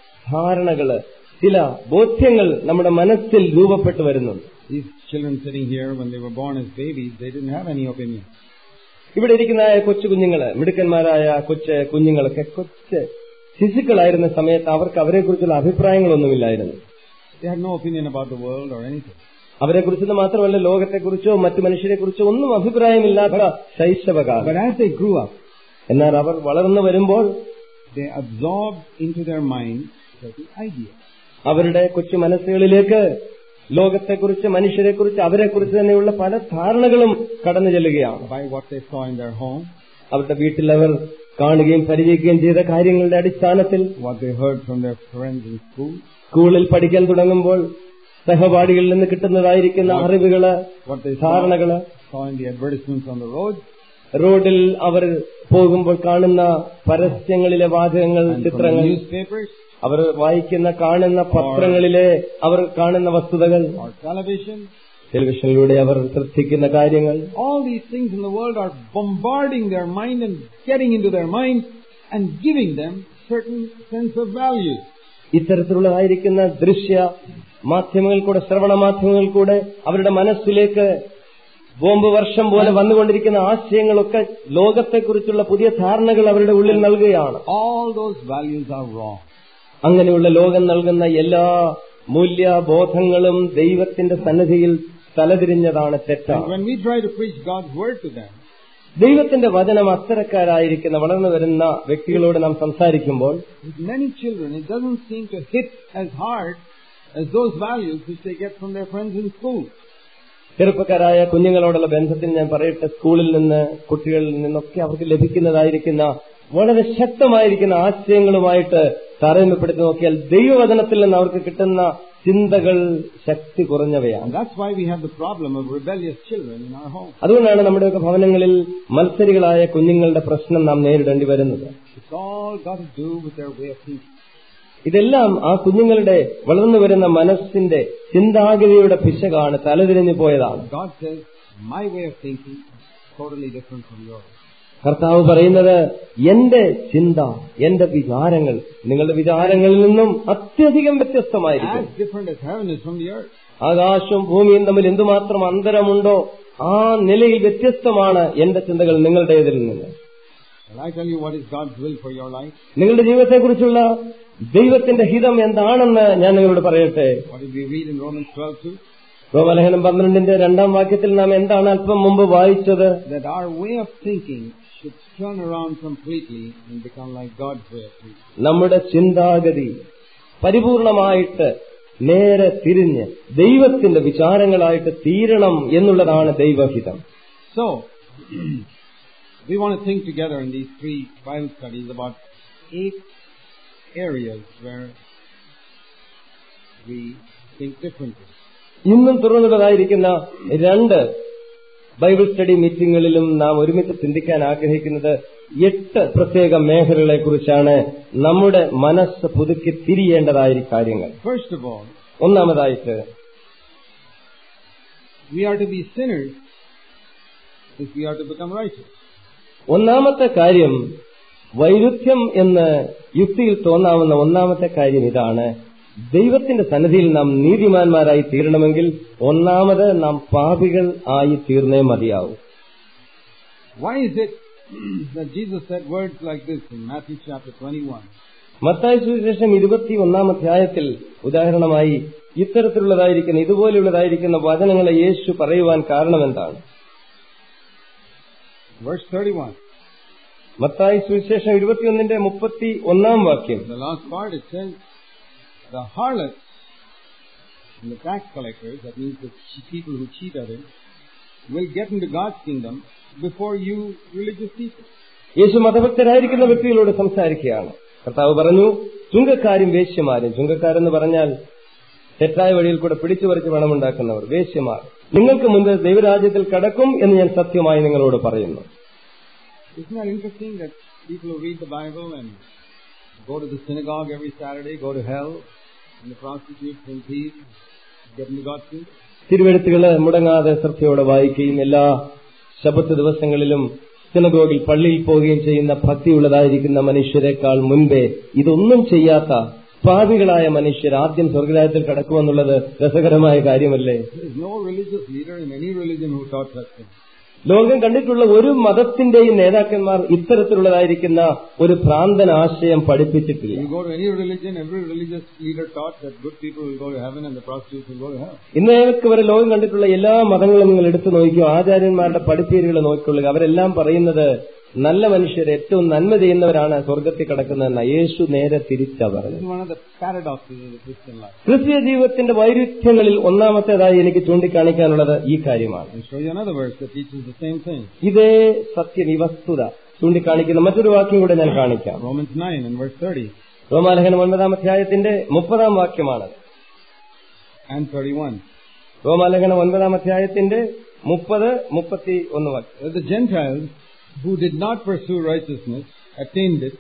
ധാരണകള് ചില ബോധ്യങ്ങൾ നമ്മുടെ മനസ്സിൽ രൂപപ്പെട്ടു വരുന്നുണ്ട് These children sitting here, when they were born as babies, they didn't have any opinion. ഇവിടെ ഇരിക്കുന്ന കൊച്ചു കുഞ്ഞുങ്ങള് മിടുക്കന്മാരായ കൊച്ചു കുഞ്ഞുങ്ങളൊക്കെ കൊച്ച് ശിശുക്കളായിരുന്ന സമയത്ത് അവർക്ക് അവരെക്കുറിച്ചുള്ള അഭിപ്രായങ്ങളൊന്നുമില്ലായിരുന്നു They had no opinion about the world or anything. അവരെക്കുറിച്ച് മാത്രമല്ല ലോകത്തെക്കുറിച്ചോ മറ്റു മനുഷ്യരെക്കുറിച്ചോ ഒന്നും അഭിപ്രായമില്ലാത്ത ശൈശവകാലം But as they grew up, എന്നാൽ അവർ വളർന്നു വരുമ്പോൾ they absorbed into their mind certain ideas. അവരുടെ കൊച്ചു മനസ്സുകളിലേക്ക് ലോകത്തെക്കുറിച്ച് മനുഷ്യരെക്കുറിച്ച് അവരെക്കുറിച്ച് തന്നെയുള്ള പല ധാരണകളും കടന്നു ചെല്ലുകയാണ് by what they saw in their home, അവരുടെ വീട്ടിൽ അവർ കാണുകയും പരിചയിക്കുകയും ചെയ്ത കാര്യങ്ങളുടെ അടിസ്ഥാനത്തിൽ what they heard from their friends in school, സ്കൂളിൽ പഠിക്കാൻ തുടങ്ങുമ്പോൾ സഹപാഠികളിൽ നിന്ന് കിട്ടുന്നതായിരിക്കുന്ന അറിവുകള് what they saw, ധാരണകള് saw in the advertisements on the road, റോഡിൽ അവർ പോകുമ്പോൾ കാണുന്ന പരസ്യങ്ങളിലെ വാചകങ്ങൾ and from the ചിത്രങ്ങൾ newspapers അവർ വായിക്കുന്ന കാണുന്ന പത്രങ്ങളിലെ അവർ കാണുന്ന വസ്തുതകൾ or television. ടെലിവിഷനിലൂടെ അവർ ശ്രദ്ധിക്കുന്ന കാര്യങ്ങൾ All these things in the world are bombarding their mind and getting into their mind and giving them certain sense of value. ഇത്തരത്തിലുള്ളതായിരിക്കുന്ന ദൃശ്യ മാധ്യമങ്ങൾ കൂടെ ശ്രവണ മാധ്യമങ്ങൾ കൂടെ അവരുടെ മനസ്സിലേക്ക് ബോംബ് വർഷം പോലെ വന്നുകൊണ്ടിരിക്കുന്ന ആശയങ്ങളൊക്കെ ലോകത്തെക്കുറിച്ചുള്ള പുതിയ ധാരണകൾ അവരുടെ ഉള്ളിൽ നൽകുകയാണ് All those values are wrong. അങ്ങനെയുള്ള ലോകം നൽകുന്ന എല്ലാ മൂല്യബോധങ്ങളും ദൈവത്തിന്റെ സന്നിധിയിൽ തലതിരിഞ്ഞതാണ് And തെറ്റാണ് when we try to preach God's word to them, ദൈവത്തിന്റെ വചനം അത്തരക്കാരായിരിക്കുന്ന വളർന്നു വരുന്ന വ്യക്തികളോട് നാം സംസാരിക്കുമ്പോൾ with many children, it doesn't seem to hit as hard as those values which they get from their friends in school. ചെറുപ്പക്കാരായ കുഞ്ഞുങ്ങളോടുള്ള ബന്ധത്തിൽ ഞാൻ പറയട്ടെ സ്കൂളിൽ നിന്ന് കുട്ടികളിൽ നിന്നൊക്കെ അവർക്ക് ലഭിക്കുന്നതായിരിക്കുന്ന വളരെ ശക്തമായിരിക്കുന്ന ആശയങ്ങളുമായിട്ട് താരതമ്യപ്പെടുത്തി നോക്കിയാൽ ദൈവവചനത്തിൽ നിന്ന് അവർക്ക് കിട്ടുന്ന ചിന്തകൾ ശക്തി കുറഞ്ഞവയാണ് And that's why we have the problem of rebellious children in our home. അതുകൊണ്ടാണ് നമ്മുടെയൊക്കെ ഭവനങ്ങളിൽ മത്സരികളായ കുഞ്ഞുങ്ങളുടെ പ്രശ്നം നാം നേരിടേണ്ടി വരുന്നത് It's all got to do with their way of thinking. ഇതെല്ലാം ആ കുഞ്ഞുങ്ങളുടെ വളർന്നു വരുന്ന മനസ്സിന്റെ ചിന്താഗതിയുടെ പിശകാണ് തലതിരിഞ്ഞു പോയതാണ് God says, my way of thinking is totally different from yours. കർത്താവ് പറയുന്നത് എന്റെ ചിന്ത എന്റെ വിചാരങ്ങൾ നിങ്ങളുടെ വിചാരങ്ങളിൽ നിന്നും അത്യധികം വ്യത്യസ്തമായിരിക്കും As different as heaven is from the earth. ആകാശവും ഭൂമിയും തമ്മിൽ എന്തുമാത്രം അന്തരമുണ്ടോ ആ നിലയിൽ വ്യത്യസ്തമാണ് എന്റെ ചിന്തകൾ നിങ്ങളുടേതിൽ നിന്ന് Shall I tell you what is God's will for your life? നിങ്ങളുടെ ജീവിതത്തെക്കുറിച്ചുള്ള ദൈവത്തിന്റെ ഹിതം എന്താണെന്ന് ഞാൻ നിങ്ങളോട് പറയട്ടെ What did we read in Romans 12 2? റോമലേഖനം പന്ത്രണ്ടിന്റെ രണ്ടാം വാക്യത്തിൽ നാം എന്താണ് അല്പം മുമ്പ് വായിച്ചത് That our way of thinking should turn around completely and become like God's way of thinking. നമ്മുടെ ചിന്താഗതി പരിപൂർണമായിട്ട് നേരെ തിരിഞ്ഞ് ദൈവത്തിന്റെ വിചാരങ്ങളായിട്ട് തീരണം എന്നുള്ളതാണ് ദൈവഹിതം So, we want to think together in these three Bible studies about eight areas where we think differently. ഇന്നും തുറന്നുള്ളതായിരിക്കുന്ന രണ്ട് ബൈബിൾ സ്റ്റഡി മീറ്റിംഗുകളിലും നാം ഒരുമിച്ച് ചിന്തിക്കാൻ ആഗ്രഹിക്കുന്നത് എട്ട് പ്രത്യേക മേഖലകളെ കുറിച്ചാണ് നമ്മുടെ മനസ്സ് പുതുക്കി തിരിയേണ്ടതായ കാര്യങ്ങൾ First of all, ഒന്നാമതായിട്ട് we are to be sinners if we are to become righteous. ഒന്നാമത്തെ കാര്യം വൈരുദ്ധ്യം എന്ന് യുക്തിയിൽ തോന്നാവുന്ന ഒന്നാമത്തെ കാര്യം ഇതാണ് ദൈവത്തിന്റെ സന്നിധിയിൽ നാം നീതിമാന്മാരായി തീരണമെങ്കിൽ ഒന്നാമത് നാം പാപികൾ ആയി തീർന്നേ മതിയാവും Why is it that Jesus said words like this in Matthew chapter 21? മത്തായ സുവിശേഷം ഇരുപത്തി ഒന്നാം അധ്യായത്തിൽ ഉദാഹരണമായി ഇത്തരത്തിലുള്ളതായിരിക്കുന്ന ഇതുപോലെയുള്ളതായിരിക്കുന്ന വചനങ്ങളെ യേശു പറയുവാൻ കാരണമെന്താണ് Verse 31. മത്തായ സുവിശേഷം ഇരുപത്തിയൊന്നിന്റെ മുപ്പത്തി ഒന്നാം വാക്യം The last part it says, the harlots and the tax collectors, that means the che- people who cheat others, will get into God's kingdom before you religious people. യേശു മതഭക്തരായിരിക്കുന്ന വ്യക്തികളോട് സംസാരിക്കുകയാണ് കർത്താവ് പറഞ്ഞു ചുങ്കക്കാരും വേശ്യമാരും ചുങ്കക്കാരെന്ന് പറഞ്ഞാൽ തെറ്റായ വഴിയിൽ കൂടെ പിടിച്ചു പറിച്ച് പണമുണ്ടാക്കുന്നവർ വേശ്യമാർ നിങ്ങൾക്ക് മുൻപ് ദൈവരാജ്യത്തിൽ കടക്കും എന്ന് ഞാൻ സത്യമായി നിങ്ങളോട് പറയുന്നു Isn't that interesting that people who read the Bible and go to the synagogue every Saturday, go to hell, and the prostitutes and thieves get into God's kingdom? തിരുവെഴുത്തുകള് മുടങ്ങാതെ ശ്രദ്ധയോടെ വായിക്കുകയും എല്ലാ ശബത്ത് ദിവസങ്ങളിലും സിനഗോഗിൽ പള്ളിയിൽ പോവുകയും ചെയ്യുന്ന ഭക്തിയുള്ളതായിരിക്കുന്ന മനുഷ്യരെക്കാൾ മുൻപേ ഇതൊന്നും ചെയ്യാത്ത പാപികളായ മനുഷ്യർ ആദ്യം സ്വർഗരാജ്യത്തിൽ കടക്കുമെന്നുള്ളത് രസകരമായ കാര്യമല്ലേ There is no religious leader in any religion who taught such things. ലോകം കണ്ടിട്ടുള്ള ഒരു മതത്തിന്റെയും നേതാക്കന്മാർ ഇത്തരത്തിലുള്ളതായിരിക്കുന്ന ഒരു ഭ്രാന്തൻ ആശയം പഠിപ്പിച്ചിട്ടില്ല You go to any religion, every religious leader taught that good people will go to heaven and the prostitutes will go to hell. ഇന്നേക്ക് വരെ ലോകം കണ്ടിട്ടുള്ള എല്ലാ മതങ്ങളും നിങ്ങൾ എടുത്തു നോക്കിയോ ആചാര്യന്മാരുടെ പഠിപ്പേരുകൾ നോക്കിക്കൊള്ളുക അവരെല്ലാം പറയുന്നത് നല്ല മനുഷ്യർ ഏറ്റവും നന്മ ചെയ്യുന്നവരാണ് സ്വർഗത്തിൽ കിടക്കുന്നതെന്ന യേശു നേരെ തിരിച്ചാ This പറഞ്ഞത് is one of the paradoxes of the Christian life. ക്രിസ്തീയ ജീവിതത്തിന്റെ വൈരുദ്ധ്യങ്ങളിൽ ഒന്നാമത്തേതായി എനിക്ക് ചൂണ്ടിക്കാണിക്കാനുള്ളത് ഈ കാര്യമാണ് I'll show you another verse that teaches the same thing. ഇതേ സത്യം ഈ വസ്തുത ചൂണ്ടിക്കാണിക്കുന്ന മറ്റൊരു വാക്യം കൂടെ ഞാൻ കാണിക്കാം Romans 9 and verse 30 റോമാലേഖനം ഒൻപതാം അധ്യായത്തിന്റെ മുപ്പതാം വാക്യമാണ് and 31. റോമാലേഖനം ഒൻപതാം അധ്യായത്തിന്റെ മുപ്പത് മുപ്പത്തി ഒന്ന് വാക്യം That the Gentiles who did not pursue righteousness attained it,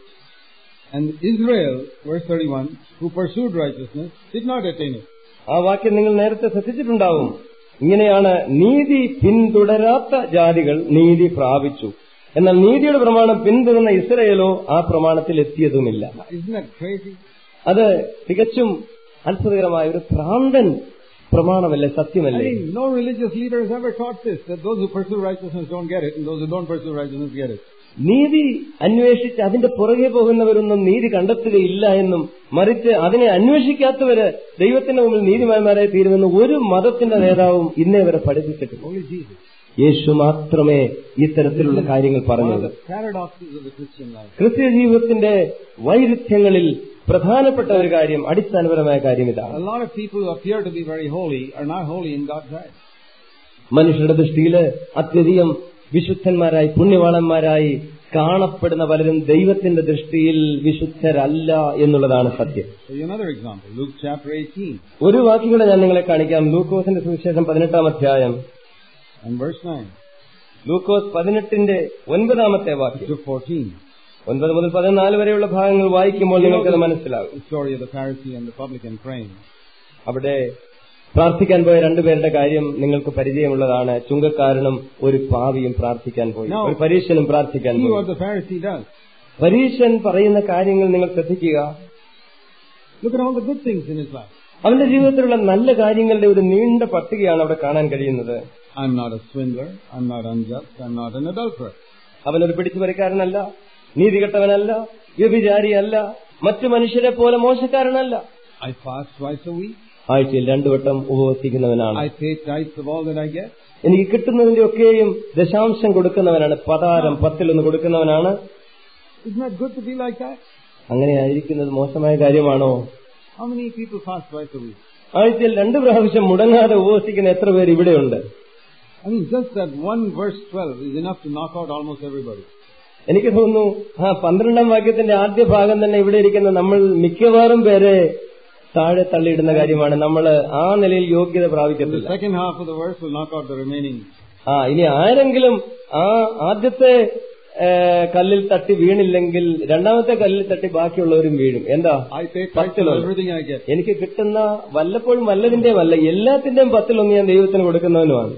and Israel, verse 31, who pursued righteousness did not attain it. ആ വാക്യം നിങ്ങൾ നേരത്തെ ശ്രദ്ധിച്ചിട്ടുണ്ടാവും ഇങ്ങനെയാണ് നീതി പിന്തുടരാത്ത ജാതികൾ നീതി പ്രാപിച്ചു എന്നാൽ നീതിയുടെ പ്രമാണം പിന്തുടർന്ന ഇസ്രയേലോ ആ പ്രമാണത്തിൽ എത്തിയതുമില്ല Now, isn't that crazy? അത് തികച്ചും അത്ഭുതകരമായ ഒരു ഭ്രാന്തൻ പ്രമാണമല്ലേ I സത്യമല്ലേ mean, no religious leader has ever taught this, that those who pursue righteousness don't get it, and those who don't pursue righteousness get it. നീതി അന്വേഷിച്ച് അതിന്റെ പുറകെ പോകുന്നവരൊന്നും നീതി കണ്ടെത്തുകയില്ല എന്നും മറിച്ച് അതിനെ അന്വേഷിക്കാത്തവര് ദൈവത്തിന്റെ മുമ്പിൽ നീതിമാന്മാരായി തീരുമെന്ന് ഒരു മതത്തിന്റെ നേതാവും ഇന്നേ വരെ പഠിപ്പിച്ചിട്ടില്ല Only Jesus. യേശു മാത്രമേ ഇത്തരത്തിലുള്ള കാര്യങ്ങൾ One of പറഞ്ഞത് the paradoxes of the Christian life. ക്രിസ്ത്യ ജീവിതത്തിന്റെ വൈരുദ്ധ്യങ്ങളിൽ പ്രധാനപ്പെട്ട ഒരു കാര്യം അടിസ്ഥാനപരമായ കാര്യം ഇതാണ് A lot of people who appear to be very holy are not holy in God's eyes. മനുഷ്യരുടെ ദൃഷ്ടിയിൽ അത്യധികം വിശുദ്ധന്മാരായി പുണ്യവാളന്മാരായി കാണപ്പെടുന്ന പലരും ദൈവത്തിന്റെ ദൃഷ്ടിയിൽ വിശുദ്ധരല്ല എന്നുള്ളതാണ് സത്യം So another example, Luke chapter 18 ഒരു വാക്യം കൂടെ ഞാൻ നിങ്ങളെ കാണിക്കാം ലൂക്കോസിന്റെ സുവിശേഷം പതിനെട്ടാം അധ്യായം and verse 9 ലൂക്കോസ് പതിനെട്ടിന്റെ ഒൻപതാമത്തെ വാക്യം to 14. ഒൻപത് മുതൽ പതിനാല് വരെയുള്ള ഭാഗങ്ങൾ വായിക്കുമ്പോൾ നിങ്ങൾക്കത് മനസ്സിലാകും The story of the Pharisee and the publican praying. അവിടെ പ്രാർത്ഥിക്കാൻ പോയ രണ്ടുപേരുടെ കാര്യം നിങ്ങൾക്ക് പരിചയമുള്ളതാണ് ചുങ്കക്കാരനും ഒരു പാവിയും പ്രാർത്ഥിക്കാൻ പോയി No. ഒരു പരീക്ഷനും പ്രാർത്ഥിക്കാൻ See പോയി what the Pharisee does. പരീക്ഷൻ പറയുന്ന കാര്യങ്ങൾ നിങ്ങൾ ശ്രദ്ധിക്കുക Look at all the good things in his life. അവന്റെ ജീവിതത്തിലുള്ള നല്ല കാര്യങ്ങളുടെ ഒരു നീണ്ട പട്ടികയാണ് അവിടെ കാണാൻ കഴിയുന്നത് I'm not a swindler. I'm not unjust. I'm not an adulterer. അവനൊരു പിടിച്ചുപറിക്കാരനല്ല നീതികെട്ടവനല്ല വ്യഭിചാരിയല്ല മറ്റു മനുഷ്യരെ പോലെ മോശക്കാരനല്ല I fast twice a week. ആഴ്ചയിൽ രണ്ടു വട്ടം ഉപവസിക്കുന്നവനാണ് I pay tithes of all that I get. എനിക്ക് കിട്ടുന്നതിന്റെ ഒക്കെയും ദശാംശം കൊടുക്കുന്നവനാണ് Patharam പത്തിലൊന്ന് കൊടുക്കുന്നവനാണ് Isn't that good to be like that? അങ്ങനെ ആയിരിക്കുന്നത് മോശമായ കാര്യമാണോ How many people fast twice a week? ആഴ്ചയിൽ രണ്ടു പ്രാവശ്യം മുടങ്ങാതെ ഉപവസിക്കുന്ന എത്ര പേര് ഇവിടെയുണ്ട് I mean, just that one verse 12 is enough to knock out almost everybody. എനിക്ക് തോന്നുന്നു ആ പന്ത്രണ്ടാം വാക്യത്തിന്റെ ആദ്യ ഭാഗം തന്നെ ഇവിടെ ഇരിക്കുന്ന നമ്മൾ മിക്കവാറും പേരെ താഴെ തള്ളിയിടുന്ന കാര്യമാണ് നമ്മൾ ആ നിലയിൽ യോഗ്യത And the പ്രാപിക്കത്തില്ല second half of the verse will knock out the remaining. ആ ഇനി ആരെങ്കിലും ആ ആദ്യത്തെ ഏ, കല്ലിൽ തട്ടി വീണില്ലെങ്കിൽ രണ്ടാമത്തെ കല്ലിൽ തട്ടി ബാക്കിയുള്ളവരും വീഴും എന്താ I pay tithes of പത്തിലൊന്ന് everything I get. എനിക്ക് കിട്ടുന്ന വല്ലപ്പോഴും വല്ലതിന്റെയും അല്ല എല്ലാത്തിന്റെയും പത്തിലൊന്ന് ഞാൻ ദൈവത്തിന് കൊടുക്കുന്നവനുമാണ്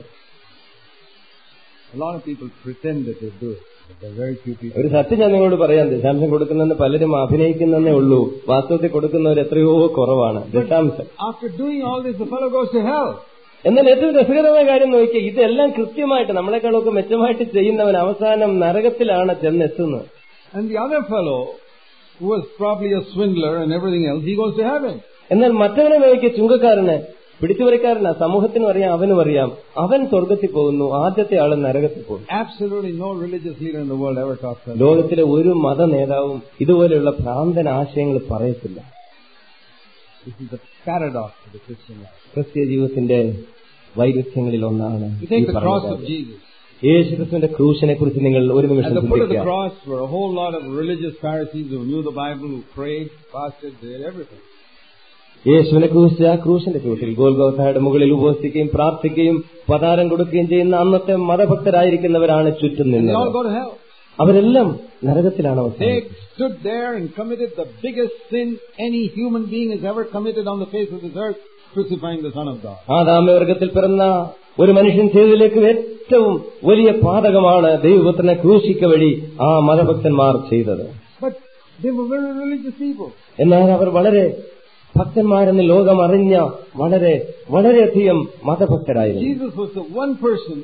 A lot of people pretend that they do it, but there are very few people. ഒരു സത്യം ഞാൻ നിങ്ങളോട് പറയാം ദശാംശം കൊടുക്കുന്നതെന്ന് പലരും അഭിനയിക്കുന്നതേ ഉള്ളൂ വാസ്തവത്തിൽ കൊടുക്കുന്നവർ എത്രയോ കുറവാണ് ദശാംശം After doing all this, the fellow goes to hell. എന്നാൽ ഏറ്റവും രസകരമായ കാര്യം നോക്കിയാൽ ഇതെല്ലാം കൃത്യമായിട്ട് നമ്മളെക്കാളൊക്കെ മെച്ചമായിട്ട് ചെയ്യുന്നവൻ അവസാനം നരകത്തിലാണ് ചെന്നെത്തുന്നത് And the other fellow, who was probably a swindler and everything else, he goes to heaven. എന്നാൽ മറ്റവനെ നോക്കിയ ചുങ്കക്കാരന് പിടിച്ചുപറിക്കാരനാ സമൂഹത്തിനും അറിയാം അവനും അറിയാം അവൻ സ്വർഗത്തിൽ പോകുന്നു ആദ്യത്തെ ആള് നരകത്തിൽ പോകുന്നു Absolutely no religious leader in the world ever taught that. ലോകത്തിലെ ഒരു മത നേതാവും ഇതുപോലെയുള്ള ഭ്രാന്തൻ ആശയങ്ങൾ പറയത്തില്ല This is the paradox of the Christian life. ക്രിസ്തീയ ജീവിതത്തിന്റെ വൈരുദ്ധ്യങ്ങളിൽ ഒന്നാണ് You ഈ take the പറഞ്ഞ cross of കാര്യം. Jesus. യേശുക്രിസ്തുവിന്റെ ക്രൂശിനെ കുറിച്ച് നിങ്ങൾ ഒരു At നിമിഷം the foot of the ചിന്തിക്കുക cross were a whole lot of religious Pharisees who knew the Bible, who prayed, fasted, did everything. യേശുവിനെ കുറിച്ച് ആ ക്രൂശിന്റെ ചുവട്ടിൽ ഗോൽഗോഥയുടെ മുകളിൽ ഉപവസിക്കുകയും പ്രാർത്ഥിക്കുകയും പതാരം കൊടുക്കുകയും ചെയ്യുന്ന അന്നത്തെ മതഭക്തരായിരിക്കുന്നവരാണ് ചുറ്റും And they all നിന്നത് go to hell. അവരെല്ലാം നരകത്തിലാണ് അവസാനം They stood there and committed the biggest sin any human being has ever committed on the face of this earth, crucifying the Son of God. ആദാമ്യവർഗത്തിൽ പിറന്ന ഒരു മനുഷ്യൻ ചെയ്തതിലേക്ക് ഏറ്റവും വലിയ പാതകമാണ് ദൈവപുത്രനെ ക്രൂശിക്ക വഴി ആ മതഭക്തന്മാർ ചെയ്തത് But they were very religious people. എന്നാൽ അവർ വളരെ ഭക്തന്മാരെന്ന് ലോകം അറിഞ്ഞ വളരെ വളരെയധികം മതഭക്തരായിരുന്നു Jesus was the one person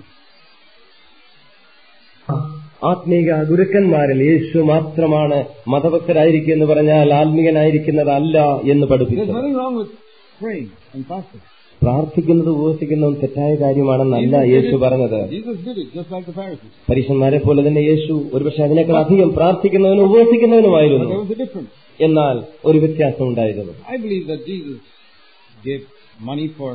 ആത്മീക ഗുരുക്കന്മാരിൽ യേശു മാത്രമാണ് മതഭക്തരായിരിക്കും എന്ന് പറഞ്ഞാൽ ആത്മീകനായിരിക്കുന്നതല്ല എന്ന് There's പഠിപ്പിച്ചു nothing wrong with praying and fasting. പ്രാർത്ഥിക്കുന്നത് ഉപവസിക്കുന്നതും തെറ്റായ കാര്യമാണെന്നല്ല Jesus did യേശു it- പറഞ്ഞത് Jesus did it just like the Pharisees. പരീക്ഷന്മാരെ പോലെ തന്നെ യേശു ഒരുപക്ഷെ അതിനേക്കാൾ അധികം പ്രാർത്ഥിക്കുന്നവനും ഉപവസിക്കുന്നവനുമായിരുന്നു But there was a difference. എന്നാൽ ഒരു വ്യത്യാസം ഉണ്ടായിരുന്നു I believe that Jesus gave money for.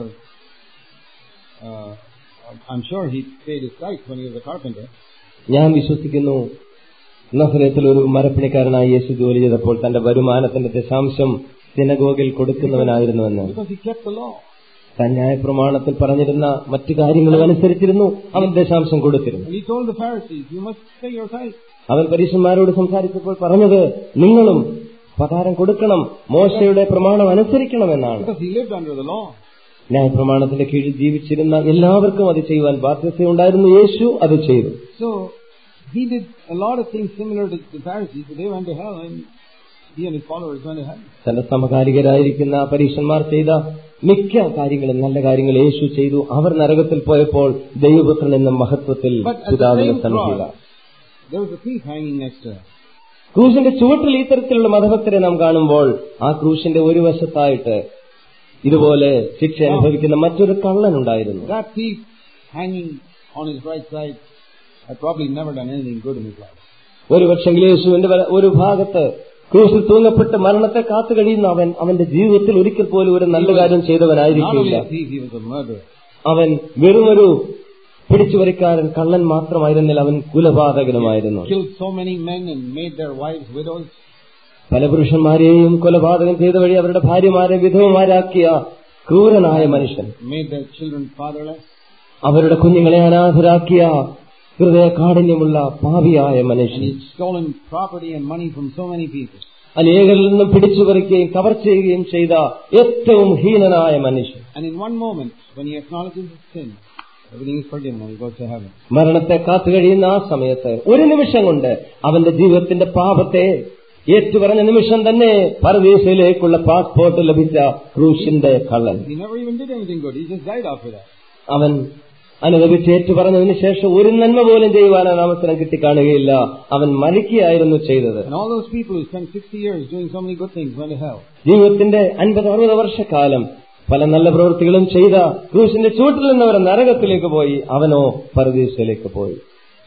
Uh, I'm sure he paid his tithes when he was a carpenter. ഞാൻ വിശ്വസിക്കുന്നു നസറത്തിൽ ഒരു മരപ്പണിക്കാരനായി യേശു ജോലി ചെയ്തപ്പോൾ തന്റെ വരുമാനത്തിന്റെ ദശാംശം സിനഗോഗിൽ കൊടുക്കുന്നവനായിരുന്നുവെന്ന് Because he kept the law. താൻ ന്യായപ്രമാണത്തിൽ പറഞ്ഞിരുന്ന മറ്റു കാര്യങ്ങളും അനുസരിച്ചിരുന്നു അവൻ ദശാംശം കൊടുത്തിരുന്നു And he told the Pharisees, You must pay your tithes. അവൻ പരീക്ഷന്മാരോട് സംസാരിച്ചപ്പോൾ പറഞ്ഞത് നിങ്ങളും പതാരം കൊടുക്കണം മോശയുടെ പ്രമാണം അനുസരിക്കണമെന്നാണ് Because he lived under the law. ന്യായപ്രമാണത്തിന്റെ കീഴിൽ ജീവിച്ചിരുന്ന എല്ലാവർക്കും അത് ചെയ്യുവാൻ ബാധ്യതയുണ്ടായിരുന്നു യേശു അത് ചെയ്തു So he did a lot of things similar to the Pharisees, but they went to hell and he and his followers went to hell. തന്റെ സമകാലികരായിരിക്കുന്ന പരീക്ഷന്മാർ ചെയ്ത മിക്ക കാര്യങ്ങളും നല്ല കാര്യങ്ങൾ യേശു ചെയ്തു അവർ നരകത്തിൽ പോയപ്പോൾ ദൈവപുത്രൻ എന്ന മഹത്വത്തിൽ But at the പിതാവിനെ same സന്നിധിയില്ല cross, there was a thief hanging next to him. ക്രൂശിന്റെ ചുവട്ടിൽ ഈ തരത്തിലുള്ള മതഭക്തരെ നാം കാണുമ്പോൾ ആ ക്രൂശിന്റെ ഒരു വശത്തായിട്ട് ഇതുപോലെ ശിക്ഷ അനുഭവിക്കുന്ന മറ്റൊരു കള്ളനുണ്ടായിരുന്നു That thief hanging on his right side had probably never done anything good in his life. ഒരു പക്ഷെങ്കിൽ യേശുവിന്റെ വല- ഒരു ഭാഗത്ത് ക്രൂശിൽ തൂങ്ങപ്പെട്ട് മരണത്തെ കാത്തു കഴിയുന്ന അവൻ അവന്റെ ജീവിതത്തിൽ ഒരിക്കൽ പോലും ഒരു നല്ല കാര്യം Not only ചെയ്തവനായിരിക്കില്ല a thief, he was a murderer. അവൻ വെറുമൊരു പിടിച്ചുവരിക്കാരൻ കള്ളൻ മാത്രമായിരുന്നില്ല അവൻ കുലപാതകനുമായിരുന്നു Killed so many men and made their wives widows. പല പുരുഷന്മാരെയും കൊലപാതകം ചെയ്ത വഴി അവരുടെ ഭാര്യമാരെ വിധവമാരാക്കിയ ക്രൂരനായ മനുഷ്യൻ Made their children fatherless. അവരുടെ കുഞ്ഞുങ്ങളെ അനാഥരാക്കിയ ഹൃദയ കാഠിന്യമുള്ള പാപിയായ And മനുഷ്യൻ he'd stolen property and money from so many people. അനേകരിൽ നിന്നും പിടിച്ചു പറിക്കുകയും കവർ ചെയ്യുകയും ചെയ്ത ഏറ്റവും ഹീനനായ മനുഷ്യൻ And in one moment, when he acknowledges his sin, everything is forgiven and he goes to heaven. മരണത്തെ കാത്തു കഴിയുന്ന ആ സമയത്ത് ഒരു നിമിഷം കൊണ്ട് അവന്റെ ജീവിതത്തിന്റെ പാപത്തെ ഏറ്റുപറഞ്ഞ നിമിഷം തന്നെ പരദേശയിലേക്കുള്ള പാസ്പോർട്ട് ലഭിച്ച ക്രൂശിന്റെ കള്ളൻ He never even did anything good. He just died after that. അവൻ അനുഭവിച്ച് ഏറ്റുപറഞ്ഞതിന് ശേഷം ഒരു നന്മ പോലും ചെയ്യുവാൻ അവന് അവസരം കിട്ടിക്കാണുകയില്ല അവൻ മരിക്കുകയായിരുന്നു ചെയ്തത് And all those people who spent 60 years doing so many good things went to hell. ജീവിതത്തിന്റെ അൻപത് അറുപത് വർഷക്കാലം പല നല്ല പ്രവൃത്തികളും ചെയ്ത ക്രൂശിന്റെ ചൂട്ടിൽ നിന്നവർ നരകത്തിലേക്ക് പോയി അവനോ പരദേശയിലേക്ക് പോയി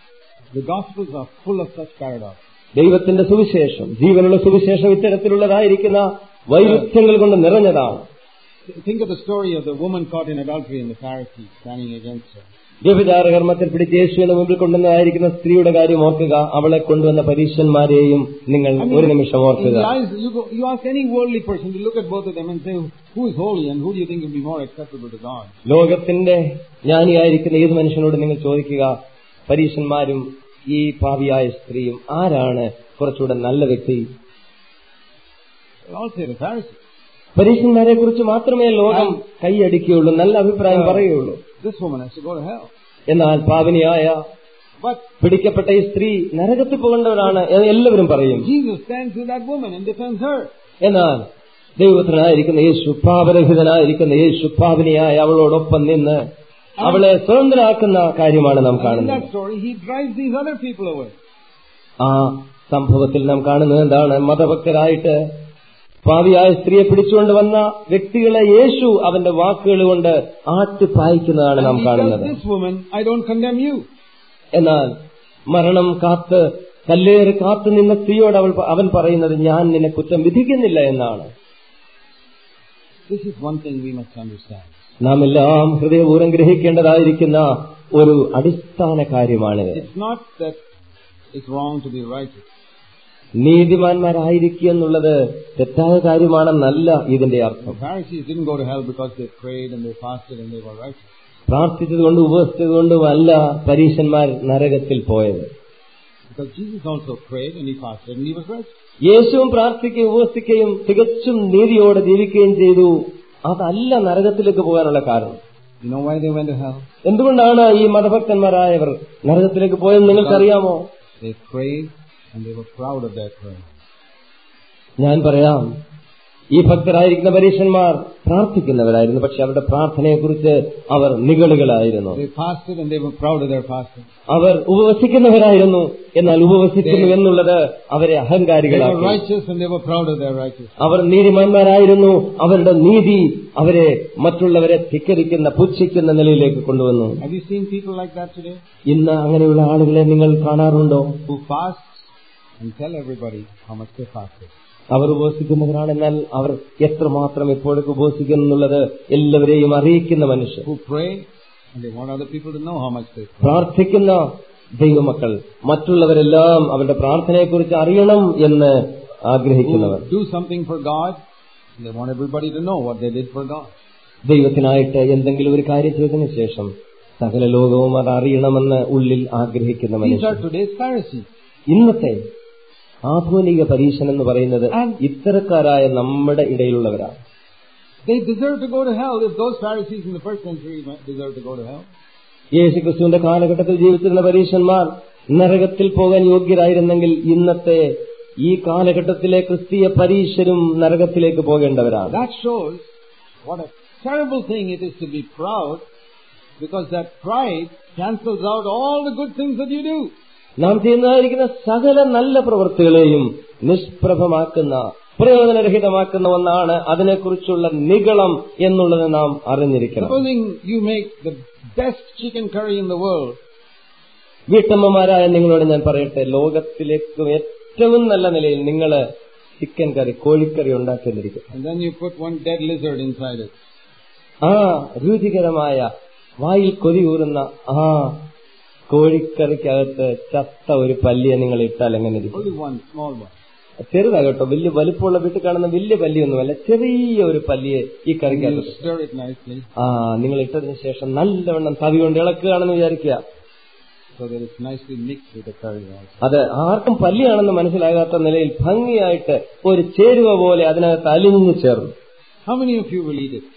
The Gospels are full of such paradoxes. ദൈവത്തിന്റെ സുവിശേഷം ജീവനുള്ള സുവിശേഷം ഇത്തരത്തിലുള്ളതായിരിക്കുന്ന വൈരുദ്ധ്യങ്ങൾ കൊണ്ട് നിറഞ്ഞതാണ് Think of the story of the woman caught in adultery and the Pharisees standing against her. വ്യഭിചാര കർമ്മത്തിൽ പിടിച്ച് യേശുവിന് മുമ്പിൽ കൊണ്ടുവന്നതായിരിക്കുന്ന സ്ത്രീയുടെ കാര്യം ഓർക്കുക അവളെ കൊണ്ടുവന്ന പരീക്ഷന്മാരെയും നിങ്ങൾ I mean, ഒരു നിമിഷം in ഓർക്കുക the eyes, you, go, you ask any worldly person to look at both of them and say, who is holy and who do you think will be more acceptable to God? ലോകത്തിന്റെ ജ്ഞാനിയായിരിക്കുന്ന ഏത് മനുഷ്യനോട് നിങ്ങൾ ചോദിക്കുക പരീക്ഷന്മാരും ഈ പാവിയായ സ്ത്രീയും ആരാണ് കുറച്ചുകൂടെ നല്ല വ്യക്തി They'll all say the Pharisees. പരീക്ഷന്മാരെ കുറിച്ച് മാത്രമേ ലോകം കൈയടിക്കുകയുള്ളൂ നല്ല അഭിപ്രായം പറയുകയുള്ളൂ This woman has to go to hell. എന്നാൽ പാവിനിയായ But പിടിക്കപ്പെട്ട ഈ സ്ത്രീ നരകത്തിൽ പോകേണ്ടവരാണ് എന്ന് എല്ലാവരും പറയും Jesus stands with that woman and defends her. എന്നാൽ ദൈവത്തിനായിരിക്കുന്ന യേശു പാപരഹിതനായിരിക്കുന്ന യേശു പാപിനിയായ അവളോടൊപ്പം നിന്ന് അവളെ സ്വതന്ത്രരാക്കുന്ന കാര്യമാണ് നാം And in കാണുന്നത് that story, he drives these other people away. ആ സംഭവത്തിൽ നാം കാണുന്നത് എന്താണ് മതഭക്തരായിട്ട് പാവിയായ സ്ത്രീയെ പിടിച്ചുകൊണ്ട് വന്ന വ്യക്തികളെ യേശു അവന്റെ വാക്കുകൾ കൊണ്ട് ആട്ടിപ്പായിക്കുന്നതാണ് നാം And he tells കാണുന്നത് this woman, I don't condemn you. എന്നാൽ മരണം കാത്ത് കല്ലേറ് കാത്തു നിന്ന സ്ത്രീയോട് അവൾ അവൻ പറയുന്നത് ഞാൻ നിന്നെ കുറ്റം വിധിക്കുന്നില്ല എന്നാണ് This is one thing we must understand. നാം എല്ലാം ഹൃദയപൂർവ്വം ഗ്രഹിക്കേണ്ടതായിരിക്കുന്ന ഒരു അടിസ്ഥാന കാര്യമാണിത് It's not that it's wrong to be righteous. നീതിമാന്മാരായിരിക്കുക എന്നുള്ളത് തെറ്റായ കാര്യമാണെന്നല്ല ഇതിന്റെ The അർത്ഥം Pharisees didn't go to hell because they prayed and they fasted and they were righteous. പ്രാർത്ഥിച്ചതുകൊണ്ടും ഉപവസിച്ചതുകൊണ്ടും അല്ല പരീശന്മാർ നരകത്തിൽ പോയത് Because Jesus also prayed and he fasted and he was righteous. യേശുവും പ്രാർത്ഥിക്കുകയും ഉപവസിക്കുകയും തികച്ചും നീതിയോടെ ജീവിക്കുകയും ചെയ്തു അതല്ല നരകത്തിലേക്ക് പോകാനുള്ള കാരണം You know why they went to hell? എന്തുകൊണ്ടാണ് ഈ മതഭക്തന്മാരായവർ നരകത്തിലേക്ക് പോയെന്ന് നിങ്ങൾക്കറിയാമോ They prayed and they were proud of their prayer. ഞാൻ പറയാം ഈ ഭക്തരായിരിക്കുന്ന പരീക്ഷന്മാർ പ്രാർത്ഥിക്കുന്നവരായിരുന്നു പക്ഷെ അവരുടെ പ്രാർത്ഥനയെക്കുറിച്ച് അവർ നിഗളികളായിരുന്നു They fasted and they were proud of their fasting. അവർ ഉപവസിക്കുന്നവരായിരുന്നു എന്നാൽ ഉപവസിക്കുന്നു എന്നുള്ളത് അവരെ They were അഹങ്കാരികളാക്കി righteous and they were proud of their righteousness. അവർ നീതിമാന്മാരായിരുന്നു അവരുടെ നീതി അവരെ മറ്റുള്ളവരെ ധിക്കരിക്കുന്ന പുച്ഛിക്കുന്ന നിലയിലേക്ക് കൊണ്ടുവന്നു Have you seen people like that today? ഇന്ന് അങ്ങനെയുള്ള ആളുകളെ നിങ്ങൾ കാണാറുണ്ടോ Who fast and tell everybody how much they fasted. അവർ ഉപവസിക്കുന്നവരാണ് എന്നാൽ അവർ എത്രമാത്രം എപ്പോഴൊക്കെ ഉപവസിക്കുന്നു എന്നുള്ളത് എല്ലാവരെയും അറിയിക്കുന്ന മനുഷ്യർ Who pray and they want other people to know how much they pray. പ്രാർത്ഥിക്കുന്ന ദൈവമക്കൾ മറ്റുള്ളവരെല്ലാം അവരുടെ പ്രാർത്ഥനയെക്കുറിച്ച് അറിയണം എന്ന് ആഗ്രഹിക്കുന്നവർ Who do something for God and they want everybody to know what they did for God. ദൈവത്തിനായിട്ട് എന്തെങ്കിലും ഒരു കാര്യം ചെയ്തതിനു ശേഷം സകല ലോകവും അത് അറിയണമെന്ന് ഉള്ളിൽ ആഗ്രഹിക്കുന്ന These മനുഷ്യർ are today's Pharisees. ഇന്നത്തെ ആധുനിക പരീശൻ എന്ന് പറയുന്നത് ഇത്തരക്കാരായ നമ്മുടെ ഇടയിലുള്ളവരാണ് They deserve to go to hell if those Pharisees in the first century deserve to go to hell. യേശു ക്രിസ്തുവിന്റെ കാലഘട്ടത്തിൽ ജീവിച്ചിരുന്ന പരീശന്മാർ നരകത്തിൽ പോകാൻ യോഗ്യരായിരുന്നെങ്കിൽ ഇന്നത്തെ ഈ കാലഘട്ടത്തിലെ ക്രിസ്തീയ പരീശരും നരകത്തിലേക്ക് പോകേണ്ടവരാണ് That shows what a terrible thing it is to be proud because that pride cancels out all the good things that you do. നാം ചെയ്യുന്നതായിരിക്കുന്ന സകല നല്ല പ്രവൃത്തികളെയും നിഷ്പ്രഭമാക്കുന്ന പ്രയോജനരഹിതമാക്കുന്ന ഒന്നാണ് അതിനെക്കുറിച്ചുള്ള നിഗളം എന്നുള്ളത് നാം അറിഞ്ഞിരിക്കണം Supposing you make the best chicken curry in the world വീട്ടമ്മമാരായ നിങ്ങളോട് ഞാൻ പറയട്ടെ ലോകത്തിലേക്കും ഏറ്റവും നല്ല നിലയിൽ നിങ്ങൾ ചിക്കൻ കറി കോഴിക്കറി ഉണ്ടാക്കിയിരിക്കും and then you put one dead lizard inside it. ആ രുചികരമായ വായിൽ കൊതിയൂറുന്ന ആ കോഴിക്കറിക്കകത്ത് ചത്ത ഒരു പല്ലിയെ നിങ്ങൾ ഇട്ടാൽ എങ്ങനെ ഇരിക്കും Only one small one. ചെറുതാകട്ടോ വലിയ വലുപ്പമുള്ള വീട്ടിൽ കാണുന്ന വലിയ പല്ലിയൊന്നുമല്ല ചെറിയ ഒരു പല്ലിയെ ഈ And you കറിക്കകത്ത് stir it nicely ആ നിങ്ങൾ ഇട്ടതിന് ശേഷം നല്ലവണ്ണം തവി കൊണ്ട് ഇളക്കുകയാണെന്ന് വിചാരിക്കുക so that it's nicely mixed with the curry also. അത് ആർക്കും പല്ലിയാണെന്ന് മനസ്സിലാകാത്ത നിലയിൽ ഭംഗിയായിട്ട് ഒരു ചേരുവ പോലെ അതിനകത്ത് അലിഞ്ഞു ചേർന്നു How many of you will eat it?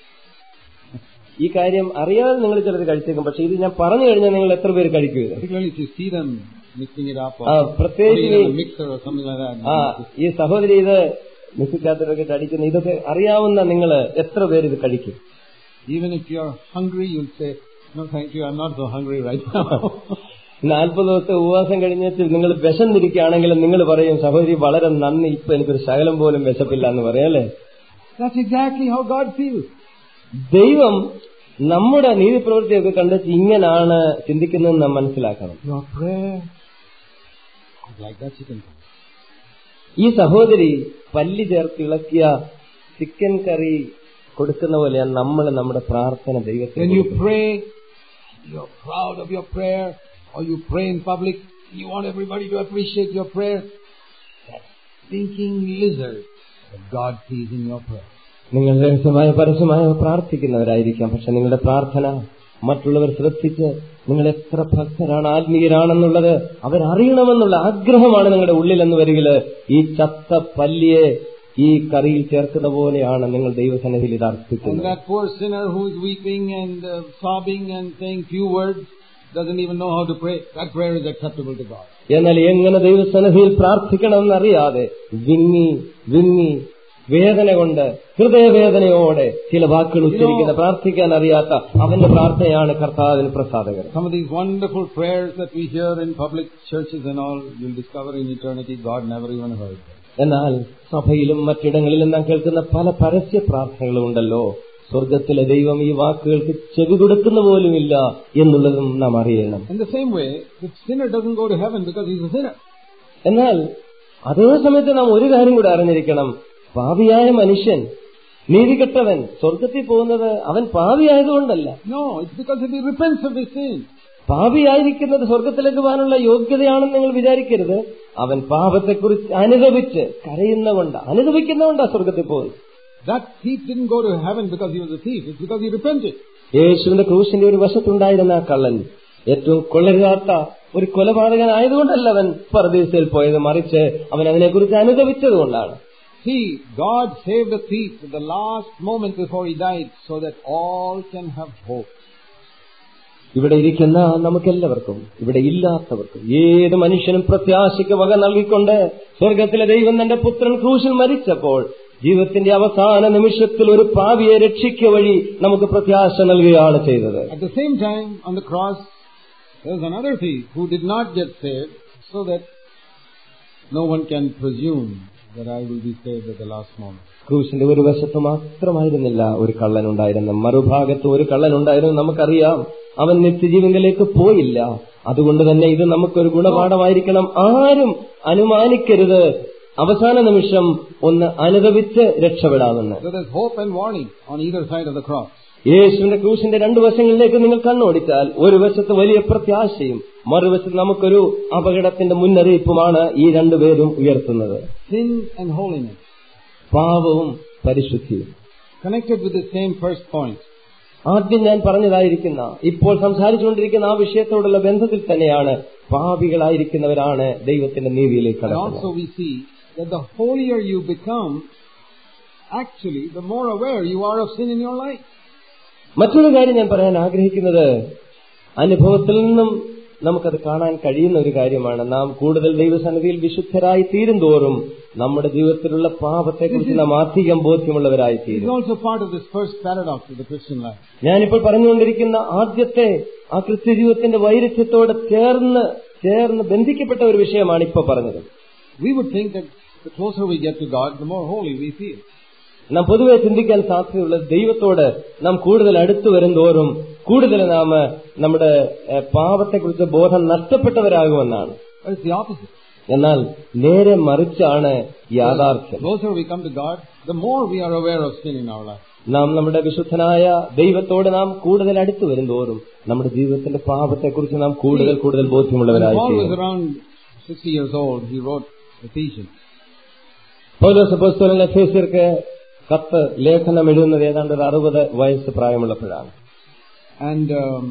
ഈ കാര്യം അറിയാതെ നിങ്ങൾ ചിലർ കഴിച്ചേക്കും പക്ഷെ ഇത് ഞാൻ പറഞ്ഞു കഴിഞ്ഞാൽ നിങ്ങൾ എത്ര പേര് കഴിക്കും ഇത് Particularly if you see them mixing it up or ആ putting പ്രത്യേകിച്ച് it in ഈ- a mixer or something like that. ആ ഈ സഹോദരി ഇത് മിസ്സിക്കാത്തവരൊക്കെ അടിക്കുന്ന ഇതൊക്കെ അറിയാവുന്ന നിങ്ങൾ എത്ര പേര് ഇത് കഴിക്കും Even if you're hungry, you'll say, no thank you, I'm not so hungry right now. നാൽപ്പത് ദിവസത്തെ ഉപവാസം കഴിഞ്ഞിട്ട് നിങ്ങൾ വിശന്നിരിക്കുകയാണെങ്കിലും നിങ്ങൾ പറയും സഹോദരി വളരെ നന്ദി ഇപ്പൊ എനിക്കൊരു ശകലം പോലും വിശപ്പില്ല എന്ന് പറയല്ലേ That's exactly how God feels. ദൈവം നമ്മുടെ നീതിപ്രവൃത്തിയൊക്കെ കണ്ടിട്ട് ഇങ്ങനാണ് ചിന്തിക്കുന്നതെന്ന് നാം മനസ്സിലാക്കണം Your prayer is like that chicken curry. ഈ സഹോദരി പല്ലി ചേർത്ത് ഇളക്കിയ ചിക്കൻ കറി കൊടുക്കുന്ന പോലെയാണ് നമ്മൾ നമ്മുടെ പ്രാർത്ഥന ദൈവത്തിന് When you കൊടുക്കുന്നത്. pray, you're proud of your prayer, or you pray in public, you want everybody to appreciate your prayer. That stinking lizard that God sees in your prayer. നിങ്ങൾ രഹസ്യമായ പരസ്യമായ പ്രാർത്ഥിക്കുന്നവരായിരിക്കാം പക്ഷെ നിങ്ങളുടെ പ്രാർത്ഥന മറ്റുള്ളവർ ശ്രദ്ധിച്ച് നിങ്ങൾ എത്ര ഭക്തരാണ് ആത്മീയരാണെന്നുള്ളത് അവരറിയണമെന്നുള്ള ആഗ്രഹമാണ് നിങ്ങളുടെ ഉള്ളിലെന്ന് വരികില് ഈ ചത്ത പല്ലിയെ ഈ കറിയിൽ ചേർക്കുന്ന പോലെയാണ് നിങ്ങൾ ദൈവസന്നിധിയിൽ ഇത് And അർപ്പിക്കുന്നത് that poor sinner who is weeping and uh, sobbing and saying few words doesn't even know how to pray. That prayer is acceptable to God. എന്നാൽ എങ്ങനെ ദൈവസന്നിധിയിൽ പ്രാർത്ഥിക്കണമെന്നറിയാതെ വിങ്ങി വിങ്ങി വേദന കൊണ്ട് ഹൃദയവേദനയോടെ ചില വാക്കുകൾ ഉച്ചരിക്കുന്ന പ്രാർത്ഥിക്കാൻ അറിയാത്ത അവന്റെ പ്രാർത്ഥനയാണ് കർത്താവിന് പ്രസാദകരം Some of these wonderful prayers that we hear in public churches and all, you'll discover in eternity God never even heard them. എന്നാൽ സഭയിലും മറ്റിടങ്ങളിലും നാം കേൾക്കുന്ന പല പരസ്യ പ്രാർത്ഥനകളും ഉണ്ടല്ലോ സ്വർഗത്തിലെ ദൈവം ഈ വാക്കുകൾക്ക് ചെവി കൊടുക്കുന്ന പോലുമില്ല എന്നുള്ളതും നാം അറിയണം In the same way, the sinner doesn't go to heaven because he's a sinner. എന്നാൽ അതേ സമയത്ത് നാം ഒരു കാര്യം കൂടെ അറിഞ്ഞിരിക്കണം പാപിയായ മനുഷ്യൻ നീതികെട്ടവൻ സ്വർഗത്തിൽ പോകുന്നത് അവൻ പാപിയായതുകൊണ്ടല്ല No, it's because if he repents of his sin. പാപിയായിരിക്കുന്നത് സ്വർഗത്തിലേക്ക് പോകാനുള്ള യോഗ്യതയാണെന്ന് നിങ്ങൾ വിചാരിക്കരുത് അവൻ പാപത്തെക്കുറിച്ച് അനുദപിച്ച് കരയുന്നകൊണ്ട് അനുദപിക്കുന്നതുകൊണ്ടാ സ്വർഗത്തിൽ പോകുന്നത് That thief didn't go to heaven because he was a thief. It's because he repented. യേശുവിന്റെ ക്രൂശിന്റെ ഒരു വശത്തുണ്ടായിരുന്ന ആ കള്ളൻ ഏറ്റവും കൊള്ളരുതാത്ത ഒരു കൊലപാതകനായതുകൊണ്ടല്ല അവൻ പരദേശയിൽ പോയത് മറിച്ച് അവൻ അതിനെക്കുറിച്ച് അനുഭവിച്ചതുകൊണ്ടാണ് See, God saved a thief at the last moment before he died so that all can have hope. ഇവിടെ ഇരിക്കുന്ന നമുക്കെല്ലാവർക്കും ഇവിടെ ഇല്ലാത്തവർക്കും ഏത് മനുഷ്യനും പ്രത്യാശയ്ക്ക് വക നൽകിക്കൊണ്ട് സ്വർഗത്തിലെ ദൈവം തന്റെ പുത്രൻ ക്രൂശിൽ മരിച്ചപ്പോൾ ജീവിതത്തിന്റെ അവസാന നിമിഷത്തിൽ ഒരു പാവിയെ രക്ഷിക്ക വഴി നമുക്ക് പ്രത്യാശ നൽകുകയാണ് ചെയ്തത് At the same time, on the cross, there was another thief who did not get saved so that no one can presume that I will be saved at the last moment. ക്രൂശിന്റെ ഒരു വശത്ത് മാത്രമായിരുന്നില്ല ഒരു കള്ളനുണ്ടായിരുന്ന മറുഭാഗത്ത് ഒരു കള്ളനുണ്ടായിരുന്നു നമുക്കറിയാം അവൻ നിത്യജീവനിലേക്ക് പോയില്ല അതുകൊണ്ട് തന്നെ ഇത് നമുക്കൊരു ഗുണപാഠമായിരിക്കണം ആരും അനുമാനിക്കരുത് അവസാന നിമിഷം ഒന്ന് അനുഭവിച്ച് രക്ഷപ്പെടാമെന്ന് So there's hope and warning on either side of the cross. യേശുവിന്റെ ക്രൂശിന്റെ രണ്ട് വശങ്ങളിലേക്ക് നിങ്ങൾ കണ്ണോടിച്ചാൽ ഒരു വശത്ത് വലിയ പ്രത്യാശയും മറുവശത്ത് നമുക്കൊരു അപകടത്തിന്റെ മുന്നറിയിപ്പുമാണ് ഈ രണ്ടുപേരും ഉയർത്തുന്നത് Sin and holiness. പാവവും പരിശുദ്ധിയും Connected with the same first point. ആദ്യം ഞാൻ പറഞ്ഞതായിരിക്കുന്ന ഇപ്പോൾ സംസാരിച്ചുകൊണ്ടിരിക്കുന്ന ആ വിഷയത്തോടുള്ള ബന്ധത്തിൽ തന്നെയാണ് പാപികളായിരിക്കുന്നവരാണ് ദൈവത്തിന്റെ നീതിയിലേക്ക് And കടക്കുന്നത് also we see that the holier you become, actually, the more aware you are of sin in your life. മറ്റൊരു കാര്യം ഞാൻ പറയാൻ ആഗ്രഹിക്കുന്നത് അനുഭവത്തിൽ നിന്നും നമുക്കത് കാണാൻ കഴിയുന്ന ഒരു കാര്യമാണ് നാം കൂടുതൽ ദൈവസന്നിധിയിൽ വിശുദ്ധരായി തീരും തോറും നമ്മുടെ ജീവിതത്തിലുള്ള പാപത്തെക്കുറിച്ച് നാം അധികം ബോധ്യമുള്ളവരായി It is തീരും also part of this first paradox of the Christian life. ഞാനിപ്പോൾ പറഞ്ഞുകൊണ്ടിരിക്കുന്ന ആദ്യത്തെ ആ ക്രിസ്ത്യ ജീവിതത്തിന്റെ വൈരുദ്ധ്യത്തോട് ചേർന്ന് ചേർന്ന് ബന്ധിക്കപ്പെട്ട ഒരു വിഷയമാണ് ഇപ്പോൾ പറഞ്ഞത് We would think that the closer we get to God, the more holy we feel. നാം പൊതുവെ ചിന്തിക്കാൻ സാധ്യതയുള്ളത് ദൈവത്തോട് നാം കൂടുതൽ അടുത്തു വരും തോറും കൂടുതൽ നാം നമ്മുടെ ഏഹ്, പാപത്തെക്കുറിച്ച് ബോധം നഷ്ടപ്പെട്ടവരാകുമെന്നാണ് But it's the opposite. എന്നാൽ നേരെ മറിച്ചാണ് യാഥാർത്ഥ്യം The closer we come to God, the more we are aware of sin in our life. നാം നമ്മുടെ വിശുദ്ധനായ ദൈവത്തോട് നാം കൂടുതൽ അടുത്തു വരും തോറും നമ്മുടെ ജീവിതത്തിന്റെ പാപത്തെക്കുറിച്ച് നാം കൂടുതൽ കൂടുതൽ When ബോധ്യമുള്ളവരായി Paul was തീരും. around 60 years old, he wrote Ephesians. പൗലോസ് അപ്പോസ്തലൻ എഫേസ്യർക്ക് കത്ത് ലേഖനം എഴുതുന്നത് ഏതാണ്ട് ഒരു അറുപത് വയസ്സ് പ്രായമുള്ളപ്പോഴാണ് And um,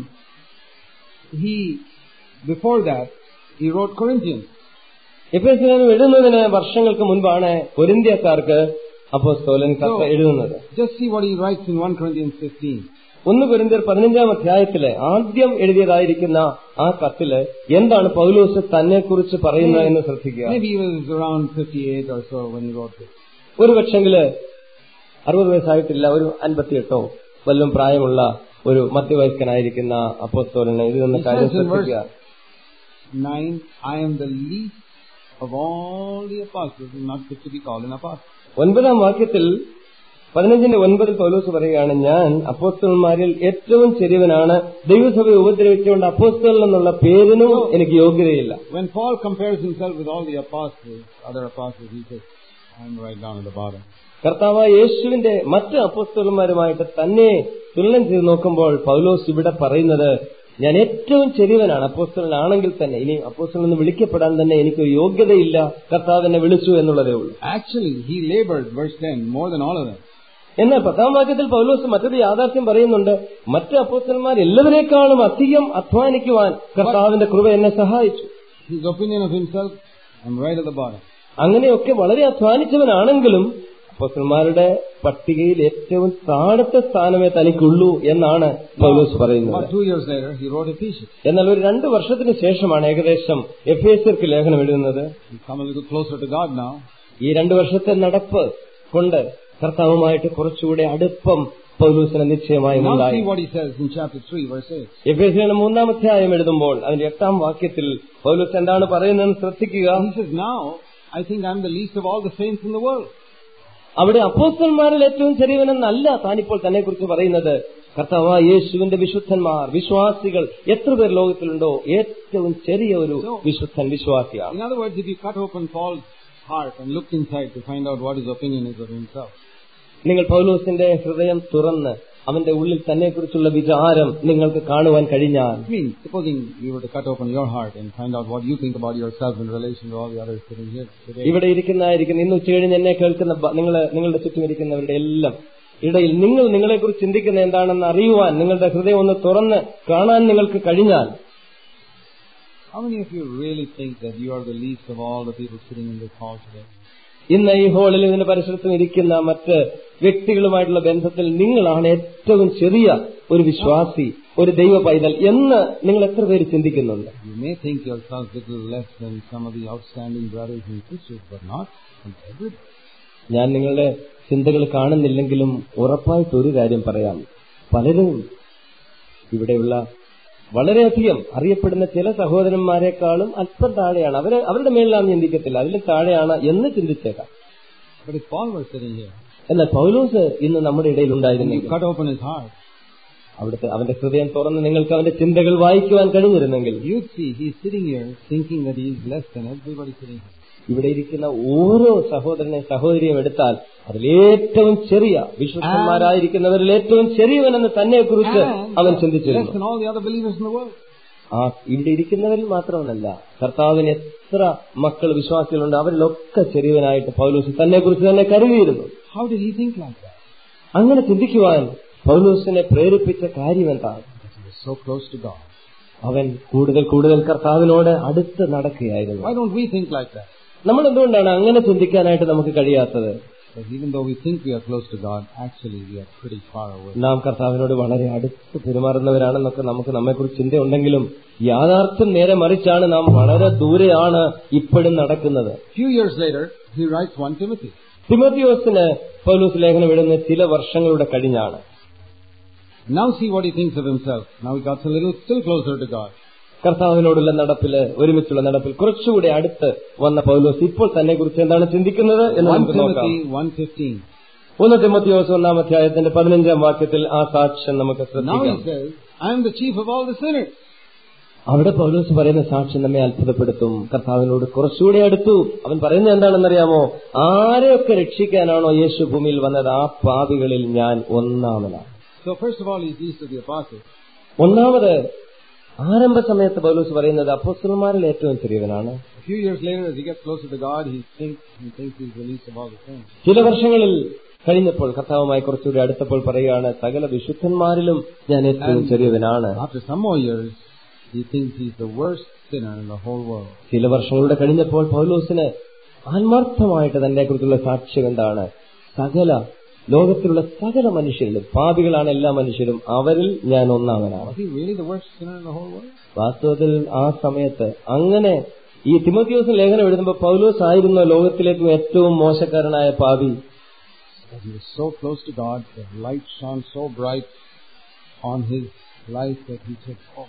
he, before that, he wrote Corinthians. എഫേസ്യനും എഴുതുന്നതിന് വർഷങ്ങൾക്ക് മുൻപാണ് കൊരിന്ത്യക്കാർക്ക് അപ്പോസ്തോലൻ കത്ത് എഴുതുന്നത് Just see what he writes in 1 Corinthians 15. ഒന്ന് കൊരിന്ത്യർ പതിനഞ്ചാം അധ്യായത്തില് ആദ്യം എഴുതിയതായിരിക്കുന്ന ആ കത്തില് എന്താണ് പൗലോസ് തന്നെ കുറിച്ച് പറയുന്നത് എന്ന് ശ്രദ്ധിക്കുക Maybe he was around 58 or so when he wrote this. ഒരു പക്ഷെങ്കില് അറുപത് വയസ്സായിട്ടില്ല ഒരു അൻപത്തിയെട്ടോ വല്ലതും പ്രായമുള്ള ഒരു മധ്യവയസ്കനായിരിക്കുന്ന അപ്പോസ്തോലന് ഇത് നിന്ന് He കാര്യം says in verse ശ്രദ്ധിക്കുക 9, I am the least of all the apostles and not fit to be called an apostle. ഒൻപതാം വാക്യത്തിൽ പതിനഞ്ചിന്റെ ഒൻപതിൽ പൗലോസ് പറയുകയാണ് ഞാൻ അപ്പോസ്തലന്മാരിൽ ഏറ്റവും ചെറിയവനാണ് ദൈവസഭയെ ഉപദ്രവിച്ചുകൊണ്ട് അപ്പോസ്തലൻ എന്നുള്ള പേരിനും എനിക്ക് യോഗ്യതയില്ല When Paul compares himself with all the apostles, other apostles, he says, I'm right down at the bottom. കർത്താവ് യേശുവിന്റെ മറ്റ് അപ്പോസ്തലന്മാരുമായിട്ട് തന്നെ തുലനം ചെയ്ത് നോക്കുമ്പോൾ പൗലോസ് ഇവിടെ പറയുന്നത് ഞാൻ ഏറ്റവും ചെറിയവനാണ് അപ്പോസ്തലനാണെങ്കിൽ തന്നെ ഇനി അപ്പോസ്തലൻ എന്ന് വിളിക്കപ്പെടാൻ തന്നെ എനിക്ക് യോഗ്യതയില്ല കർത്താവ് എന്നെ വിളിച്ചു എന്നുള്ളതേ ഉള്ളൂ Actually, he labored, verse 10, more than all of them. എന്നാൽ പത്താം വാക്യത്തിൽ പൗലോസ് മറ്റൊരു യാഥാർത്ഥ്യം പറയുന്നുണ്ട് മറ്റ് അപ്പോസ്തലന്മാർ എല്ലാവരെക്കാളും അധികം അധ്വാനിക്കുവാൻ കർത്താവിന്റെ കൃപ എന്നെ സഹായിച്ചു His opinion of himself, I'm right at the bottom. അങ്ങനെയൊക്കെ വളരെ അധ്വാനിച്ചവനാണെങ്കിലും അപ്പോസ്തലന്മാരുടെ പട്ടികയിൽ ഏറ്റവും താഴത്തെ സ്ഥാനമേ തനിക്കുള്ളൂ എന്നാണ് പൗലോസ് പറയുന്നത് About two years later, he wrote Ephesians. എന്നാൽ ഒരു രണ്ട് വർഷത്തിന് ശേഷമാണ് ഏകദേശം എഫ് എസ് ലേഖനം എഴുതുന്നത് He's come a little closer to God now. ഈ രണ്ട് വർഷത്തെ നടപ്പ് കൊണ്ട് കർത്താവുമായിട്ട് കുറച്ചുകൂടെ അടുപ്പം പൗലൂസിന് നിശ്ചയമായും Now ഉണ്ടായി see what he says in chapter 3, verse 8. F S മൂന്നാം അധ്യായം എഴുതുമ്പോൾ അതിന്റെ എട്ടാം വാക്യത്തിൽ പൗലൂസ് എന്താണ് പറയുന്നതെന്ന് ശ്രദ്ധിക്കുക He says, Now, I think I'm the least of all the saints in the world. അവിടെ അപ്പോസ്റ്റന്മാരിൽ ഏറ്റവും ചെറിയവനെന്നല്ല താനിപ്പോൾ തന്നെ കുറിച്ച് പറയുന്നത് കർത്താവ് യേശുവിന്റെ വിശുദ്ധന്മാർ വിശ്വാസികൾ എത്ര പേർ ലോകത്തിലുണ്ടോ ഏറ്റവും ചെറിയ ഒരു വിശുദ്ധൻ വിശ്വാസിയാണ് In other words, if you cut open Paul's heart and look inside to find out what his opinion is of himself, നിങ്ങൾ പൗലോസിന്റെ ഹൃദയം തുറന്ന് അവന്റെ ഉള്ളിൽ തന്നെ കുറിച്ചുള്ള വിചാരം നിങ്ങൾക്ക് കാണുവാൻ കഴിഞ്ഞാൽ I mean, supposing you were to cut open your heart and find out what you think about yourself in relation to all the others sitting here today, ഇവിടെ ഇരിക്കുന്നതായിരിക്കുന്ന ഇന്ന് ഉച്ചകഴിഞ്ഞ് എന്നെ കേൾക്കുന്ന ബ- നിങ്ങള് നിങ്ങളുടെ ചുറ്റും ഇരിക്കുന്നവരുടെ എല്ലാം ഇടയിൽ നിങ്ങൾ നിങ്ങളെക്കുറിച്ച് ചിന്തിക്കുന്ന എന്താണെന്ന് അറിയുവാൻ നിങ്ങളുടെ ഹൃദയം ഒന്ന് തുറന്ന് കാണാൻ നിങ്ങൾക്ക് കഴിഞ്ഞാൽ How many of you really think that you are the least of all the people sitting in this hall today? ഇന്ന് ഈ ഹോളിൽ ഇതിന്റെ പരിസരത്തും ഇരിക്കുന്ന മറ്റ് വ്യക്തികളുമായിട്ടുള്ള ബന്ധത്തിൽ നിങ്ങളാണ് ഏറ്റവും ചെറിയ ഒരു വിശ്വാസി ഒരു ദൈവ പൈതൽ എന്ന് നിങ്ങൾ എത്ര പേര് ചിന്തിക്കുന്നുണ്ട് You may think yourself little less than some of the outstanding brothers and sisters, but not compared with ഞാൻ നിങ്ങളുടെ ചിന്തകൾ കാണുന്നില്ലെങ്കിലും ഉറപ്പായിട്ട് ഒരു കാര്യം പറയാം പലരും ഇവിടെയുള്ള വളരെയധികം അറിയപ്പെടുന്ന ചില സഹോദരന്മാരെക്കാളും അല്പം താഴെയാണ് അവര് അവരുടെ മേളിലാണെന്ന് ചിന്തിക്കത്തില്ല അതിലും താഴെയാണ് എന്ന് ചിന്തിച്ചേക്കാം But if Paul were sitting here, എന്നാൽ പൗലോസ് ഇന്ന് നമ്മുടെ ഇടയിൽ and you ഉണ്ടായിരുന്നെങ്കിൽ cut open his heart, അവിടുത്തെ അവന്റെ ഹൃദയം തുറന്ന് നിങ്ങൾക്ക് അവന്റെ ചിന്തകൾ വായിക്കുവാൻ കഴിഞ്ഞിരുന്നെങ്കിൽ you'd see he's sitting here thinking that he is less than everybody sitting here. ഇവിടെ ഇരിക്കുന്ന ഓരോ സഹോദരനെ സഹോദരിയും എടുത്താൽ അതിലേറ്റവും ചെറിയ വിശ്വസ്തന്മാരായിരിക്കുന്നവരിൽ ഏറ്റവും ചെറിയവനെന്ന് തന്നെ കുറിച്ച് അവൻ And less ചിന്തിച്ചിരുന്നു than all the other believers in the world. ആ ഇവിടെ ഇരിക്കുന്നവരിൽ മാത്രമല്ല കർത്താവിന് എത്ര മക്കൾ വിശ്വാസികളുണ്ട് അവരിലൊക്കെ ചെറിയവനായിട്ട് പൗലൂസ് തന്നെ കുറിച്ച് തന്നെ കരുതിയിരുന്നു How did he think like that? അങ്ങനെ ചിന്തിക്കുവാൻ പൗലൂസിനെ പ്രേരിപ്പിച്ച കാര്യം എന്താണ് Because he was so close to God. അവൻ കൂടുതൽ കൂടുതൽ കർത്താവിനോട് അടുത്ത് നടക്കുകയായിരുന്നു Why don't we think like that? നമ്മൾ എന്തുകൊണ്ടാണ് അങ്ങനെ ചിന്തിക്കാനായിട്ട് നമുക്ക് കഴിയാത്തത് Because even though we think we are close to God, actually we are pretty far away. നാം കർത്താവിനോട് വളരെ അടുത്ത് പെരുമാറുന്നവരാണെന്നൊക്കെ നമുക്ക് നമ്മെക്കുറിച്ച് ചിന്തയുണ്ടെങ്കിലും യാഥാർത്ഥ്യം നേരെ മറിച്ചാണ് നാം വളരെ ദൂരെയാണ് ഇപ്പോഴും നടക്കുന്നത് few years later, he writes 1 Timothy. തിമോത്തിയോസിന് Paulose ലേഖനം എഴുതുന്ന ചില വർഷങ്ങളുടെ കഴിഞ്ഞാണ് Now see what he thinks of himself. Now he got a little still closer to God. കർത്താവിനോടുള്ള നടപ്പില് ഒരുമിച്ചുള്ള നടപ്പിൽ കുറച്ചുകൂടി അടുത്ത് വന്ന പൗലോസ് ഇപ്പോൾ തന്നെ കുറിച്ച് എന്താണ് ചിന്തിക്കുന്നത് എന്ന് 1 നമുക്ക് നോക്കാം Timothy 1.15. ഒന്ന് തിമോത്തിയോസ് ഒന്നാം അധ്യായത്തിന്റെ പതിനഞ്ചാം വാക്യത്തിൽ ആ സാക്ഷ്യം നമുക്ക് Now ശ്രദ്ധിക്കാം he says, I am the chief of all the sinners. അവിടെ പൗലോസ് പറയുന്ന സാക്ഷ്യം നമ്മെ അത്ഭുതപ്പെടുത്തും കർത്താവിനോട് കുറച്ചുകൂടി അടുത്തു അവൻ പറയുന്നത് എന്താണെന്നറിയാമോ ആരെയൊക്കെ രക്ഷിക്കാനാണോ യേശു ഭൂമിയിൽ വന്നത് ആ പാപികളിൽ ഞാൻ ഒന്നാമനാണ് So first of all, he's least of the apostles. ഒന്നാമത് ആരംഭ സമയത്ത് പൗലോസ് പറയുന്നത് അപ്പോസ്റ്റലന്മാരിൽ ഏറ്റവും ചെറിയവനാണ് A few years later, as he gets closer to God, he thinks he thinks he's the least of all the saints. ചില വർഷങ്ങളിൽ കഴിഞ്ഞപ്പോൾ കർത്താവുമായി കുറച്ചുകൂടി അടുത്തപ്പോൾ പറയുകയാണ് സകല വിശുദ്ധന്മാരിലും ഞാൻ ഏറ്റവും ചെറിയവനാണ് After some more years, he thinks he's the worst sinner in the whole world. ചില വർഷങ്ങളുടെ കഴിഞ്ഞപ്പോൾ പൗലോസിന് ആത്മാർത്ഥമായിട്ട് തന്നെ കുറിച്ചുള്ള സാക്ഷ്യം എന്താണ് സകല ലോകത്തിലുള്ള സകല മനുഷ്യരിലും പാപികളാണ് എല്ലാ മനുഷ്യരും അവരിൽ ഞാൻ ഒന്നാമനാണ് Was he really the worst sinner in the whole world? വാസ്തവത്തിൽ ആ സമയത്ത് അങ്ങനെ ഈ തിമോത്തിയോസ് ലേഖനം എഴുതുമ്പോൾ പൗലോസ് ആയിരുന്നു ലോകത്തിലേക്കും ഏറ്റവും മോശക്കാരനായ പാപി But he was so close to God, the light shone so bright on his life that he said, Oh,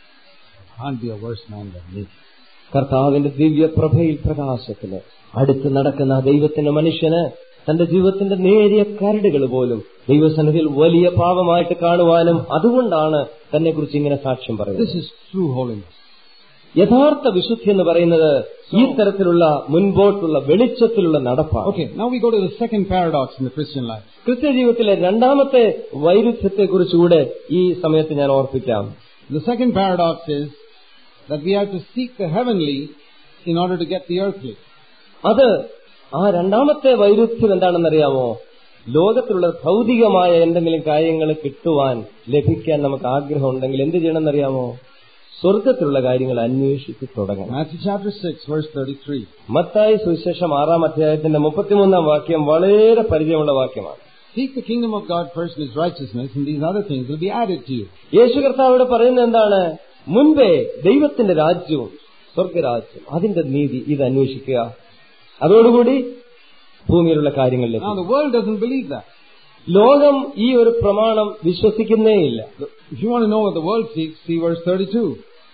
there can't be a worse man than me. കർത്താവിന്റെ ദിവ്യപ്രഭയിൽ പ്രകാശത്തിന് അടുത്ത് നടക്കുന്ന ആ ദൈവത്തിന്റെ മനുഷ്യന് തന്റെ ജീവിതത്തിന്റെ നേരിയ കരടുകൾ പോലും ദൈവസന്നിധിയിൽ വലിയ പാപമായിട്ട് കാണുവാനും അതുകൊണ്ടാണ് തന്നെ കുറിച്ച് ഇങ്ങനെ സാക്ഷ്യം പറയുന്നത് This is true holiness. യഥാർത്ഥ വിശുദ്ധി എന്ന് പറയുന്നത് ഈ തരത്തിലുള്ള മുൻപോട്ടുള്ള വെളിച്ചത്തിലുള്ള നടപ്പാണ് Okay, now we go to the second paradox in the Christian life. ക്രിസ്ത്യ ജീവിതത്തിലെ രണ്ടാമത്തെ വൈരുദ്ധ്യത്തെ കുറിച്ചുകൂടെ ഈ സമയത്ത് ഞാൻ ഓർപ്പിക്കാം The second paradox is that we have to seek the heavenly in order to get the earthly. അത് ആ രണ്ടാമത്തെ വൈരുദ്ധ്യം എന്താണെന്നറിയാമോ ലോകത്തിലുള്ള ഭൗതികമായ എന്തെങ്കിലും കാര്യങ്ങൾ കിട്ടുവാൻ ലഭിക്കാൻ നമുക്ക് ആഗ്രഹം ഉണ്ടെങ്കിൽ എന്ത് ചെയ്യണമെന്നറിയാമോ സ്വർഗത്തിലുള്ള കാര്യങ്ങൾ അന്വേഷിച്ച് തുടങ്ങണം Matthew chapter 6, verse 33. മത്തായി സുവിശേഷം ആറാം അധ്യായത്തിന്റെ മുപ്പത്തിമൂന്നാം വാക്യം വളരെ പരിചയമുള്ള വാക്യമാണ് Seek the kingdom of God first and his righteousness, and these other things will be added to you. യേശു കർത്താവിടെ പറയുന്നത് എന്താണ് മുൻപേ ദൈവത്തിന്റെ രാജ്യവും സ്വർഗരാജ്യം അതിന്റെ നീതി ഇത് അന്വേഷിക്കുക അതോടുകൂടി ഭൂമിയിലുള്ള കാര്യങ്ങളിലേക്ക് Now, the world doesn't believe that. ലോകം ഈ ഒരു പ്രമാണം വിശ്വസിക്കുന്നേയില്ല If you want to know what the world seeks, see verse 32.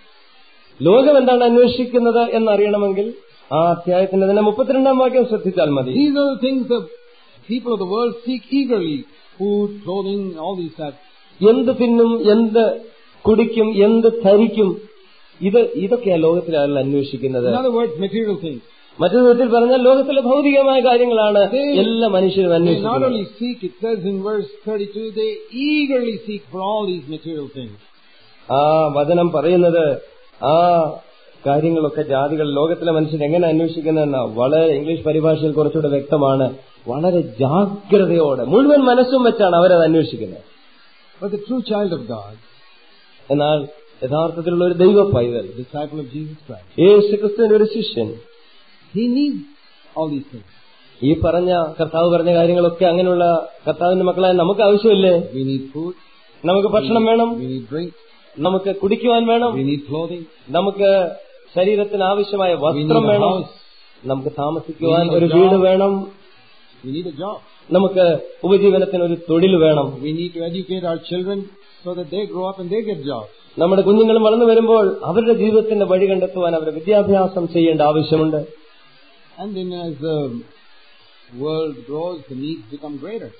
ലോകം എന്താണ് അന്വേഷിക്കുന്നത് എന്നറിയണമെങ്കിൽ ആ അധ്യായത്തിന്റെ തന്നെ മുപ്പത്തിരണ്ടാം വാക്യം ശ്രദ്ധിച്ചാൽ മതി These are the things the people of the world seek eagerly. Food, clothing, all these that. എന്ത് തിന്നും എന്ത് കുടിക്കും എന്ത് ധരിക്കും ഇത് ഇതൊക്കെയാണ് ലോകത്തിലെ ആളുകൾ അന്വേഷിക്കുന്നത് In other words, material things. മറ്റൊരു വിധത്തിൽ പറഞ്ഞാൽ ലോകത്തിലെ ഭൗതികമായ കാര്യങ്ങളാണ് എല്ലാ മനുഷ്യരും They not അന്വേഷിക്കുന്നത് only seek, it says in verse 32, they eagerly seek for all these material things. ആ വചനം പറയുന്നത് ആ കാര്യങ്ങളൊക്കെ ജാതികൾ ലോകത്തിലെ മനുഷ്യർ എങ്ങനെ അന്വേഷിക്കുന്നതെന്ന വളരെ ഇംഗ്ലീഷ് പരിഭാഷയിൽ കുറച്ചുകൂടെ വ്യക്തമാണ് വളരെ ജാഗ്രതയോടെ മുഴുവൻ മനസ്സും വെച്ചാണ് അവരത് അന്വേഷിക്കുന്നത് But the true child of God എന്നാൽ യഥാർത്ഥത്തിലുള്ള ഒരു ദൈവ പൈതൽ a disciple of Jesus Christ. യേശു ക്രിസ്തുവിന്റെ ഒരു ശിഷ്യൻ He needs all these things. ഈ പറഞ്ഞ കർത്താവ് പറഞ്ഞ കാര്യങ്ങളൊക്കെ അങ്ങനെയുള്ള കർത്താവിന്റെ മക്കളായ നമുക്ക് ആവശ്യമില്ലേ We need food, നമുക്ക് ഭക്ഷണം വേണം we need drink, നമുക്ക് കുടിക്കുവാൻ വേണം we need clothing, നമുക്ക് ശരീരത്തിന് ആവശ്യമായ we need വസ്ത്രം a വേണം house, നമുക്ക് താമസിക്കുവാൻ We need a ഒരു job. വീട് വേണം we need a job. നമുക്ക് ഉപജീവനത്തിന് ഒരു തൊഴിൽ വേണം We need to educate our children so that they grow up and they get jobs. നമ്മുടെ കുഞ്ഞുങ്ങളും വളർന്നു വരുമ്പോൾ അവരുടെ ജീവിതത്തിന്റെ വഴി കണ്ടെത്തുവാൻ അവരുടെ വിദ്യാഭ്യാസം ചെയ്യേണ്ട ആവശ്യമുണ്ട് And then as the world grows, the needs become greater.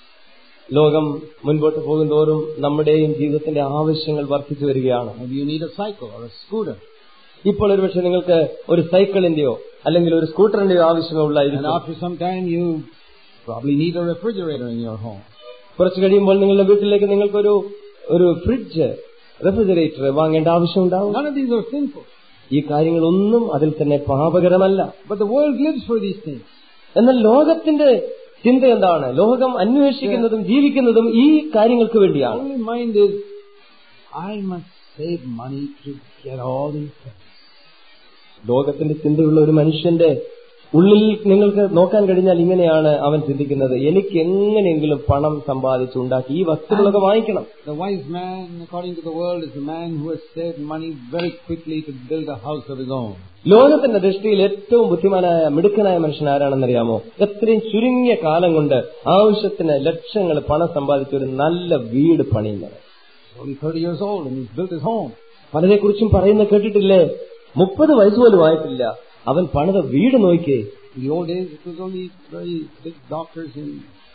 ലോകം മുൻപോട്ട് പോകുന്തോറും നമ്മുടെയും ജീവിതത്തിന്റെ ആവശ്യങ്ങൾ വർദ്ധിച്ചു വരികയാണ് Maybe you need a cycle or a scooter. ഇപ്പോൾ ഒരുപക്ഷെ നിങ്ങൾക്ക് ഒരു സൈക്കിളിന്റെയോ അല്ലെങ്കിൽ ഒരു സ്കൂട്ടറിന്റെയോ And ആവശ്യമുള്ളായിരിക്കും after some time, you probably need a refrigerator in your home. കുറച്ച് കഴിയുമ്പോൾ നിങ്ങളുടെ വീട്ടിലേക്ക് നിങ്ങൾക്കൊരു ഒരു ഫ്രിഡ്ജ് റെഫ്രിജറേറ്റർ വാങ്ങേണ്ട ആവശ്യമുണ്ടാവും None of these are sinful. ഈ കാര്യങ്ങളൊന്നും അതിൽ തന്നെ പാപകരമല്ല But the world lives for these things. എന്നാൽ ലോകത്തിന്റെ ചിന്ത എന്താണ് ലോകം അന്വേഷിക്കുന്നതും ജീവിക്കുന്നതും ഈ കാര്യങ്ങൾക്ക് വേണ്ടിയാണ് Only mind is, I must save money to get all these things. ലോകത്തിന്റെ ചിന്തയുള്ള ഒരു മനുഷ്യന്റെ ഉള്ളിൽ നിങ്ങൾക്ക് നോക്കാൻ കഴിഞ്ഞാൽ ഇങ്ങനെയാണ് അവൻ ചിന്തിക്കുന്നത് എനിക്ക് എങ്ങനെയെങ്കിലും പണം സമ്പാദിച്ചുണ്ടാക്കി ഈ വസ്തുക്കളൊക്കെ വാങ്ങിക്കണം The wise man, according to the world, is the man who has saved money very quickly to build a house of his own. ലോകത്തിന്റെ ദൃഷ്ടിയിൽ ഏറ്റവും ബുദ്ധിമാനായ മിടുക്കനായ മനുഷ്യൻ ആരാണെന്നറിയാമോ എത്രയും ചുരുങ്ങിയ കാലം കൊണ്ട് ആവശ്യത്തിന് ലക്ഷങ്ങൾ പണം സമ്പാദിച്ച ഒരു നല്ല വീട് പണിയുന്നത് He's only 30 years old and he's built his home. പലരെക്കുറിച്ചും പറയുന്ന കേട്ടിട്ടില്ലേ മുപ്പത് വയസ്സ് പോലും ആയിട്ടില്ല അവൻ പണിത വീട് നോക്കിയേ In the old days, it was only very big doctors and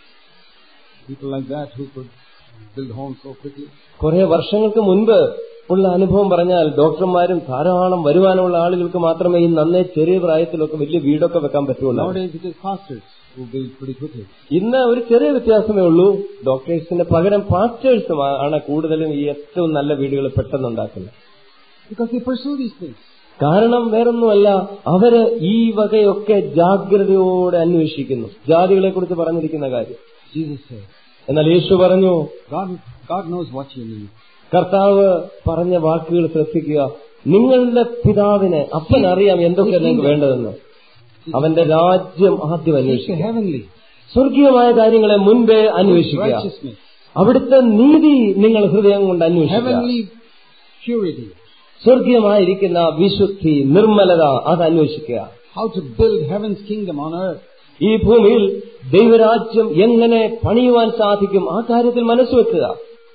people like that who could build homes so quickly. കുറെ വർഷങ്ങൾക്ക് മുൻപ് ഉള്ള അനുഭവം പറഞ്ഞാൽ ഡോക്ടർമാരും ധാരാളം വരുമാനമുള്ള ആളുകൾക്ക് മാത്രമേ ഈ നന്നേ ചെറിയ പ്രായത്തിലൊക്കെ വലിയ വീടൊക്കെ വെക്കാൻ പറ്റുള്ളൂ Nowadays, it is pastors who build pretty quickly. ഇന്ന് ഒരു ചെറിയ വ്യത്യാസമേ ഉള്ളൂ ഡോക്ടേഴ്സിന് പകരം പാസ്റ്റേഴ്സും ആണ് കൂടുതലും ഈ ഏറ്റവും നല്ല വീടുകൾ പെട്ടെന്ന് ഉണ്ടാക്കുന്നത് Because they pursue these things. കാരണം വേറൊന്നുമല്ല അവര് ഈ വകയൊക്കെ ജാഗ്രതയോടെ അന്വേഷിക്കുന്നു ജാതികളെ കുറിച്ച് പറഞ്ഞിരിക്കുന്ന കാര്യം Jesus said, എന്നാൽ യേശു പറഞ്ഞു God, God knows what you need. കർത്താവ് പറഞ്ഞ വാക്കുകൾ ശ്രദ്ധിക്കുക നിങ്ങളുടെ പിതാവിന് അപ്പനറിയാം എന്തൊക്കെ നിങ്ങൾക്ക് വേണ്ടതെന്ന് അവന്റെ രാജ്യം ആദ്യം Seek the അന്വേഷിക്കുക heavenly, സ്വർഗീയമായ കാര്യങ്ങളെ മുൻപേ അന്വേഷിക്കുക righteousness, അവിടുത്തെ നീതി നിങ്ങൾ ഹൃദയം കൊണ്ട് അന്വേഷിക്കുക heavenly purity, സ്വർഗീയമായിരിക്കുന്ന വിശുദ്ധി നിർമ്മലത അത് അന്വേഷിക്കുക how to build heaven's kingdom on earth. ഈ ഭൂമിയിൽ ദൈവരാജ്യം എങ്ങനെ പണിയുവാൻ സാധിക്കും ആ കാര്യത്തിൽ മനസ്സുവെക്കുക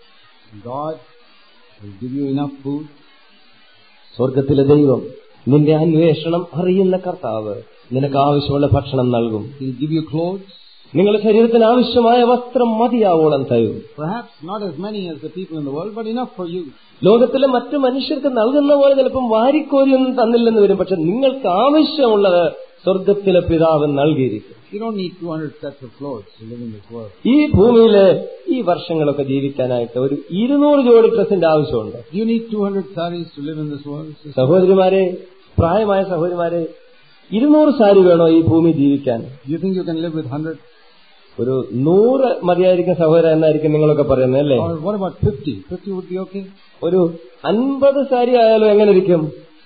God will give you enough food, സ്വർഗത്തിലെ ദൈവം നിന്റെ അന്വേഷണം അറിയുന്ന കർത്താവ് നിനക്ക് ആവശ്യമുള്ള ഭക്ഷണം നൽകും He'll give you clothes, നിങ്ങളുടെ ശരീരത്തിന് ആവശ്യമായ വസ്ത്രം മതിയാവോളം തരും perhaps not as many as the people in the world, but enough for you. ലോകത്തിലെ മറ്റു മനുഷ്യർക്ക് നൽകുന്ന പോലെ ചിലപ്പം വാരിക്കോരിയൊന്നും തന്നില്ലെന്ന് വരും പക്ഷെ നിങ്ങൾക്ക് ആവശ്യമുള്ളത് സ്വർഗത്തിലെ പിതാവ് നൽകിയിരിക്കും You don't need 200 sets of clothes to live in this world. ഈ ഭൂമിയില് ഈ വർഷങ്ങളൊക്കെ ജീവിക്കാനായിട്ട് ഒരു ഇരുന്നൂറ് ജോഡി ഡ്രസ്സിന്റെ ആവശ്യമുണ്ട് Do you need 200 saris to live in this world? sister? സഹോദരിമാരെ പ്രായമായ സഹോദരിമാരെ ഇരുന്നൂറ് സാരി വേണോ ഈ ഭൂമി ജീവിക്കാൻ Do you think you can live with 100? ഒരു നൂറ് മതിയായിരിക്കും സഹോദര എന്നായിരിക്കും നിങ്ങളൊക്കെ പറയുന്നത് അല്ലേ Or what about 50? 50 would be okay? ഒരു അൻപത് സാരി ആയാലും എങ്ങനെ ഇരിക്കും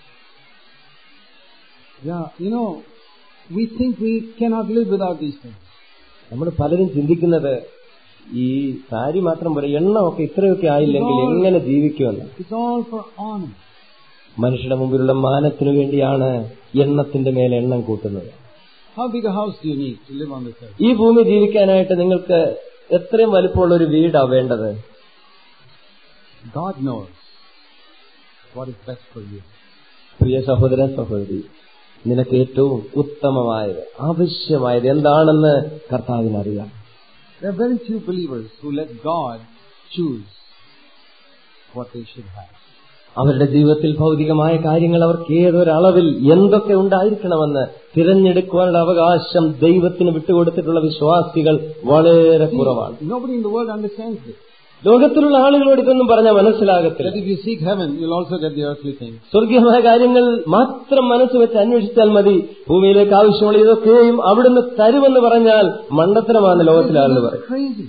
Yeah, you know, we think we cannot live without these things. നമ്മൾ പലരും ചിന്തിക്കുന്നത് ഈ സാരി മാത്രം പോരെ എണ്ണമൊക്കെ ഇത്രയൊക്കെ ആയില്ലെങ്കിൽ എങ്ങനെ ജീവിക്കുമെന്ന് It's all for honor. മനുഷ്യരുടെ മുമ്പിലുള്ള മാനത്തിനു വേണ്ടിയാണ് എണ്ണത്തിന്റെ മേലെ എണ്ണം കൂട്ടുന്നത് How big a house do you need to live on this earth? ഈ ഭൂമി ജീവിക്കാനായിട്ട് നിങ്ങൾക്ക് എത്രയും വലുപ്പമുള്ള ഒരു വീടാ വേണ്ടത് God knows what is best for you. പ്രിയ സഹോദരൻ സഹോദരി നിനക്ക് ഏറ്റവും ഉത്തമമായത് ആവശ്യമായത് എന്താണെന്ന് കർത്താവിനറിയാം There are very few believers who let God choose what they should have. അവരുടെ ജീവിതത്തിൽ ഭൗതികമായ കാര്യങ്ങൾ അവർക്ക് ഏതൊരളവിൽ എന്തൊക്കെ ഉണ്ടായിരിക്കണമെന്ന് തിരഞ്ഞെടുക്കുവാനുള്ള അവകാശം ദൈവത്തിന് വിട്ടുകൊടുത്തിട്ടുള്ള വിശ്വാസികൾ വളരെ കുറവാണ് Nobody in the world understands this. ലോകത്തിലുള്ള ആളുകളോട് ഇതൊന്നും പറഞ്ഞാൽ മനസ്സിലാകത്തില്ല That if you seek heaven, you'll also get the earthly things. സ്വർഗീയമായ കാര്യങ്ങൾ മാത്രം മനസ്സ് വെച്ച് അന്വേഷിച്ചാൽ മതി ഭൂമിയിലേക്ക് ആവശ്യമുള്ള ഇതൊക്കെയും അവിടുന്ന് തരുമെന്ന് പറഞ്ഞാൽ മണ്ടത്തരമാണ് ലോകത്തിലെ ആളുകൾ That's പറയും crazy.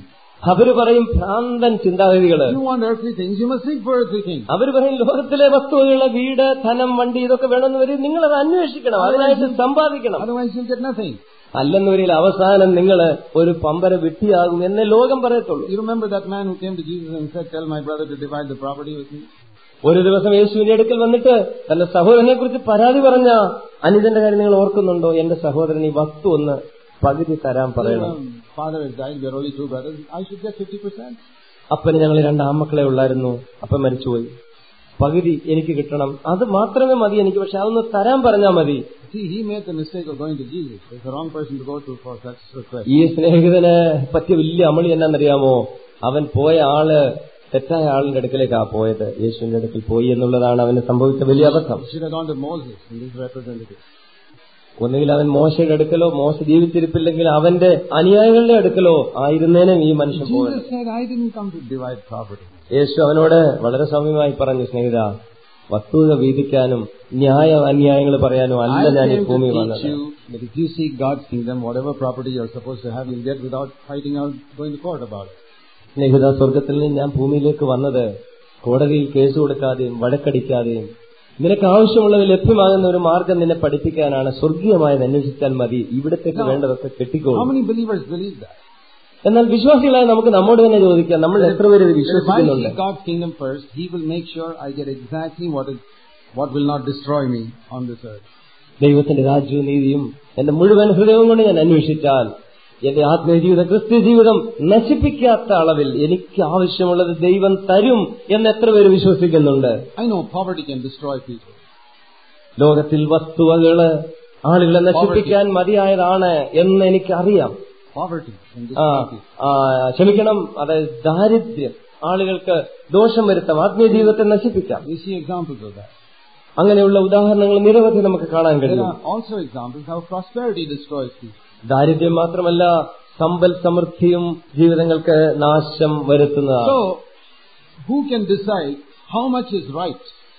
അവര് പറയും ഭ്രാന്തൻ ചിന്താഗതികള് You want earthly things, you must seek for earthly things. അവര് പറയും ലോകത്തിലെ വസ്തുവകള് വീട് ധനം വണ്ടി ഇതൊക്കെ വേണമെന്ന് വരും നിങ്ങൾ അത് അന്വേഷിക്കണം അതിനായിട്ട് സമ്പാദിക്കണം Otherwise you'll get nothing. അല്ലെന്നൊരിൽ അവസാനം നിങ്ങൾ ഒരു പമ്പര വിട്ടിയാകും എന്നേ ലോകം പറയത്തുള്ളൂ You remember that man who came to Jesus and said, tell my brother to divide the property with me? ഒരു ദിവസം യേശുവിന്റെ അടുക്കൽ വന്നിട്ട് തന്റെ സഹോദരനെ കുറിച്ച് പരാതി പറഞ്ഞ അനുജന്റെ കാര്യം നിങ്ങൾ ഓർക്കുന്നുണ്ടോ എന്റെ സഹോദരൻ ഈ വസ്തു ഒന്ന് പകുതി തരാൻ പറയണം Um, father has died, we are only two brothers, I should get 50%. അപ്പന് ഞങ്ങൾ രണ്ട് ആമക്കളെ ഉള്ളായിരുന്നു അപ്പൻ മരിച്ചുപോയി പകുതി എനിക്ക് കിട്ടണം അത് മാത്രമേ മതി എനിക്ക് പക്ഷെ അതൊന്ന് തരാൻ പറഞ്ഞാൽ മതി See, he made the mistake of going to Jesus. It's the wrong person to go to for such request. ഈ സ്നേഹിതന് പറ്റിയ വലിയ അമളി എന്നാന്നറിയാമോ അവൻ പോയ ആള് തെറ്റായ ആളിന്റെ അടുക്കലേക്കാ പോയത് യേശുവിന്റെ അടുക്കൽ പോയി എന്നുള്ളതാണ് അവന് സംഭവിച്ച വലിയ അബദ്ധം He should have gone to Moses and his representative. ഒന്നുകിൽ അവൻ മോശയുടെ അടുക്കലോ മോശ ജീവിച്ചിരിപ്പില്ലെങ്കിൽ അവന്റെ അനുയായികളുടെ അടുക്കലോ ആയിരുന്നേനും ഈ മനുഷ്യൻ പോയത് Jesus said, I didn't come to divide property. യേശു അവനോട് വളരെ സൗമ്യമായി പറഞ്ഞു സ്നേഹിത വസ്തുത വീതിക്കാനും ന്യായ അന്യായങ്ങൾ പറയാനും I അല്ല ഞാൻ ഈ came ഭൂമി to teach വന്നത് you that if you seek God's kingdom, whatever property you're supposed to have, you'll get without fighting out, going to court about it. സ്നേഹിത സ്വർഗത്തിൽ നിന്ന് ഞാൻ ഭൂമിയിലേക്ക് വന്നത് കോടതിയിൽ കേസ് കൊടുക്കാതെയും വഴക്കടിക്കാതെയും നിനക്ക് ആവശ്യമുള്ളത് ലഭ്യമാകുന്ന ഒരു മാർഗം നിന്നെ പഠിപ്പിക്കാനാണ് സ്വർഗീയമായത് അന്വേഷിച്ചാൽ മതി ഇവിടത്തേക്ക് വേണ്ടതൊക്കെ How കെട്ടിക്കോളും many believers believe that? എന്നാൽ വിശ്വാസികളായ നമുക്ക് നമ്മോട് തന്നെ ചോദിക്കാം നമ്മൾ എത്ര പേര് ഇത് If I വിശ്വസിക്കുന്നുണ്ട് seek God's kingdom first, He will make sure I get exactly what is, what will not destroy me on this earth. ദൈവത്തിന്റെ രാജ്യവും നീതിയും എന്റെ മുഴുവൻ ഹൃദയവും കൊണ്ട് ഞാൻ അന്വേഷിച്ചാൽ എന്റെ ആത്മീയ ജീവിതം ക്രിസ്ത്യ ജീവിതം നശിപ്പിക്കാത്ത അളവിൽ എനിക്ക് ആവശ്യമുള്ളത് ദൈവം തരും എന്ന് എത്ര പേര് വിശ്വസിക്കുന്നുണ്ട് I know poverty can destroy people. ലോകത്തിൽ വസ്തുവകള് ആളുകളെ നശിപ്പിക്കാൻ മതിയായതാണ് എന്ന് എനിക്കറിയാം Poverty can ആ, destroy people. ആ, ക്ഷമിക്കണം അതായത് ദാരിദ്ര്യം ആളുകൾക്ക് ദോഷം വരുത്താം ആത്മീയ ജീവിതത്തെ നശിപ്പിക്കാം We see examples of that. അങ്ങനെയുള്ള ഉദാഹരണങ്ങൾ നിരവധി നമുക്ക് കാണാൻ There കഴിയും are also examples how prosperity destroys people. ദാരിദ്ര്യം മാത്രമല്ല സമ്പൽ സമൃദ്ധിയും ജീവിതങ്ങൾക്ക് നാശം വരുത്തുന്നതാണ് So, who can decide how much is right?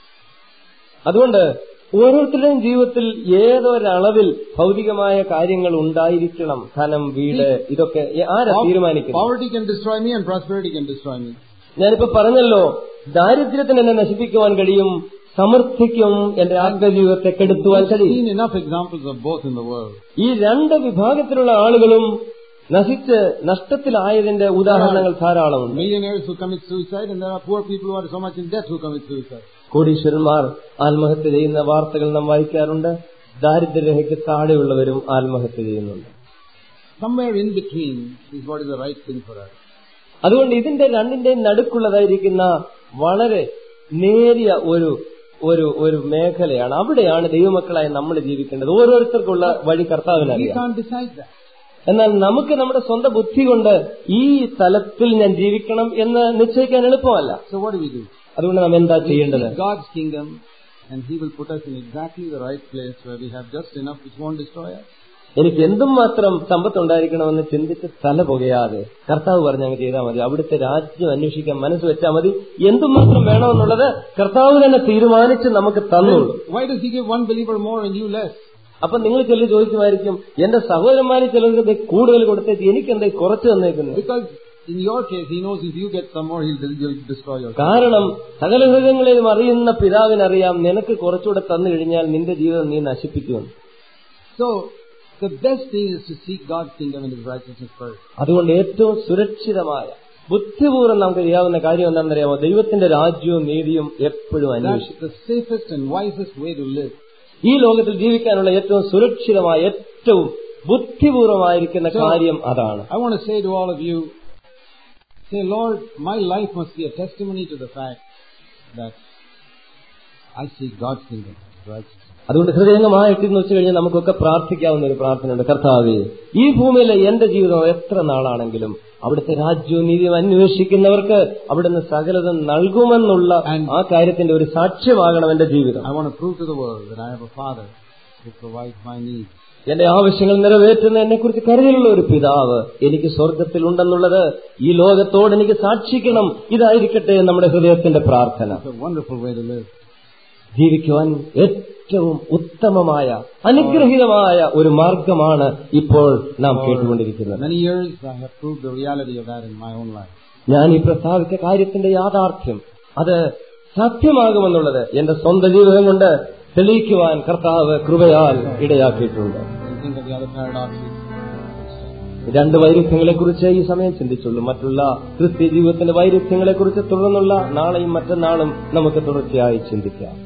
അതുകൊണ്ട് ഓരോരുത്തരുടെയും ജീവിതത്തിൽ ഏതൊരളവിൽ ഭൗതികമായ കാര്യങ്ങൾ ഉണ്ടായിരിക്കണം ധനം വീട് ഇതൊക്കെ ആരാ തീരുമാനിക്കുന്നത് Poverty can destroy me and prosperity can destroy me. ഞാനിപ്പോ പറഞ്ഞല്ലോ ദാരിദ്ര്യത്തിന് എന്നെ നശിപ്പിക്കുവാൻ കഴിയും സമൃദ്ധിക്കും എന്റെ ആത്മജീവിതത്തെ കെടുത്തുവാൻ We've കഴിയും seen enough examples of both in the world. ഈ രണ്ട് വിഭാഗത്തിലുള്ള ആളുകളും നശിച്ച് നഷ്ടത്തിലായതിന്റെ ഉദാഹരണങ്ങൾ ധാരാളമുണ്ട് Millionaires who commit suicide and there are poor people who are so much in debt who commit suicide. കോടീശ്വരന്മാർ ആത്മഹത്യ ചെയ്യുന്ന വാർത്തകൾ നാം വായിക്കാറുണ്ട് ദാരിദ്ര്യരേഖയ്ക്ക് താഴെയുള്ളവരും ആത്മഹത്യ ചെയ്യുന്നുണ്ട് Somewhere in between is what is the right thing for us. അതുകൊണ്ട് ഇതിന്റെ രണ്ടിന്റെയും നടുക്കുള്ളതായിരിക്കുന്ന വളരെ നേരിയ ഒരു ഒരു ഒരു മേഖലയാണ് അവിടെയാണ് ദൈവമക്കളായി നമ്മൾ ജീവിക്കേണ്ടത് ഓരോരുത്തർക്കുള്ള വഴി We കർത്താവിനറിയാം can't decide that. എന്നാൽ നമുക്ക് നമ്മുടെ സ്വന്തം ബുദ്ധി കൊണ്ട് ഈ തലത്തിൽ ഞാൻ ജീവിക്കണം എന്ന് നിശ്ചയിക്കാൻ എളുപ്പമല്ല So what do we do? അതുകൊണ്ട് നാം എന്താ We ചെയ്യേണ്ടത് seek God's kingdom and He will put us in exactly the right place where we have just enough which won't destroy us. എനിക്ക് എന്തും മാത്രം സമ്പത്തുണ്ടായിരിക്കണമെന്ന് ചിന്തിച്ച് തല പുകയാതെ കർത്താവ് പറഞ്ഞ് അങ്ങ് ചെയ്താൽ മതി അവിടുത്തെ രാജ്യം അന്വേഷിക്കാൻ മനസ്സ് വെച്ചാൽ മതി എന്തും മാത്രം വേണമെന്നുള്ളത് കർത്താവ് തന്നെ തീരുമാനിച്ച് നമുക്ക് തന്നുള്ളൂ Why does He give one believer more and you less? അപ്പൊ നിങ്ങൾ ചിലർ ചോദിക്കുമായിരിക്കും എന്റെ സഹോദരന്മാരിൽ ചിലർക്ക് കൂടുതൽ കൊടുത്തേക്ക് എനിക്ക് എന്താ കുറച്ച് തന്നേക്കുന്നത് Because in your case, He knows if you get some more, He'll, he'll destroy yourself. കാരണം സകല ഹൃദയങ്ങളെയും അറിയുന്ന പിതാവിനറിയാം നിനക്ക് കുറച്ചുകൂടെ തന്നു കഴിഞ്ഞാൽ നിന്റെ ജീവിതം നീ നശിപ്പിക്കുമെന്ന് So, the best thing is to seek God's kingdom and His righteousness first. അതുകൊണ്ട് ഏറ്റവും സുരക്ഷിതമായ ബുദ്ധിപൂർവ്വം നമുക്ക് ചെയ്യാവുന്ന കാര്യം എന്താണെന്നറിയാമോ ദൈവത്തിന്റെ രാജ്യവും നീതിയും എപ്പോഴും That's അന്വേഷിക്കും the safest and wisest way to live. ഈ ലോകത്തിൽ ജീവിക്കാനുള്ള ഏറ്റവും സുരക്ഷിതമായ ഏറ്റവും ബുദ്ധിപൂർവമായിരിക്കുന്ന കാര്യം അതാണ് I want to say to all of you, say, Lord, my life must be a testimony to the fact that I seek God's kingdom. Righteousness. അതുകൊണ്ട് ഹൃദയംഗമായിട്ടെന്ന് വെച്ച് കഴിഞ്ഞാൽ നമുക്കൊക്കെ പ്രാർത്ഥിക്കാവുന്ന ഒരു പ്രാർത്ഥനയുണ്ട് കർത്താവേ ഈ ഭൂമിയിലെ എന്റെ ജീവിതം എത്ര നാളാണെങ്കിലും അവിടുത്തെ രാജ്യവും നീതിയും അന്വേഷിക്കുന്നവർക്ക് അവിടുന്ന് സകലതും നൽകുമെന്നുള്ള ആ കാര്യത്തിന്റെ ഒരു സാക്ഷ്യമാകണം എന്റെ ജീവിതം I want to prove to the world that I have a Father who provides my needs. എന്റെ ആവശ്യങ്ങൾ നിറവേറ്റുന്ന എന്നെ കുറിച്ച് കരുതലുള്ള ഒരു പിതാവ് എനിക്ക് സ്വർഗത്തിൽ ഉണ്ടെന്നുള്ളത് ഈ ലോകത്തോട് എനിക്ക് സാക്ഷിക്കണം ഇതായിരിക്കട്ടെ നമ്മുടെ ഹൃദയത്തിന്റെ പ്രാർത്ഥന It's a wonderful way to live. ജീവിക്കുവാൻ ഏറ്റവും ഉത്തമമായ അനുഗ്രഹീതമായ ഒരു മാർഗമാണ് ഇപ്പോൾ നാം കേട്ടുകൊണ്ടിരിക്കുന്നത് Many years I have proved the reality of that in my own life. ഞാൻ ഈ പ്രസ്താവിച്ച കാര്യത്തിന്റെ യാഥാർത്ഥ്യം അത് സത്യമാകുമെന്നുള്ളത് എന്റെ സ്വന്തം ജീവിതം കൊണ്ട് തെളിയിക്കുവാൻ കർത്താവ് കൃപയാൽ ഇടയാക്കിയിട്ടുണ്ട് And think of the other paradoxes. രണ്ട് വൈരുദ്ധ്യങ്ങളെ കുറിച്ച് ഈ സമയം ചിന്തിച്ചുള്ളൂ മറ്റുള്ള ക്രിസ്ത്യ ജീവിതത്തിന്റെ വൈരുദ്ധ്യങ്ങളെ കുറിച്ച് തുടർന്നുള്ള നാളെയും മറ്റന്നാളും നമുക്ക് തുടർച്ചയായി ചിന്തിക്കാം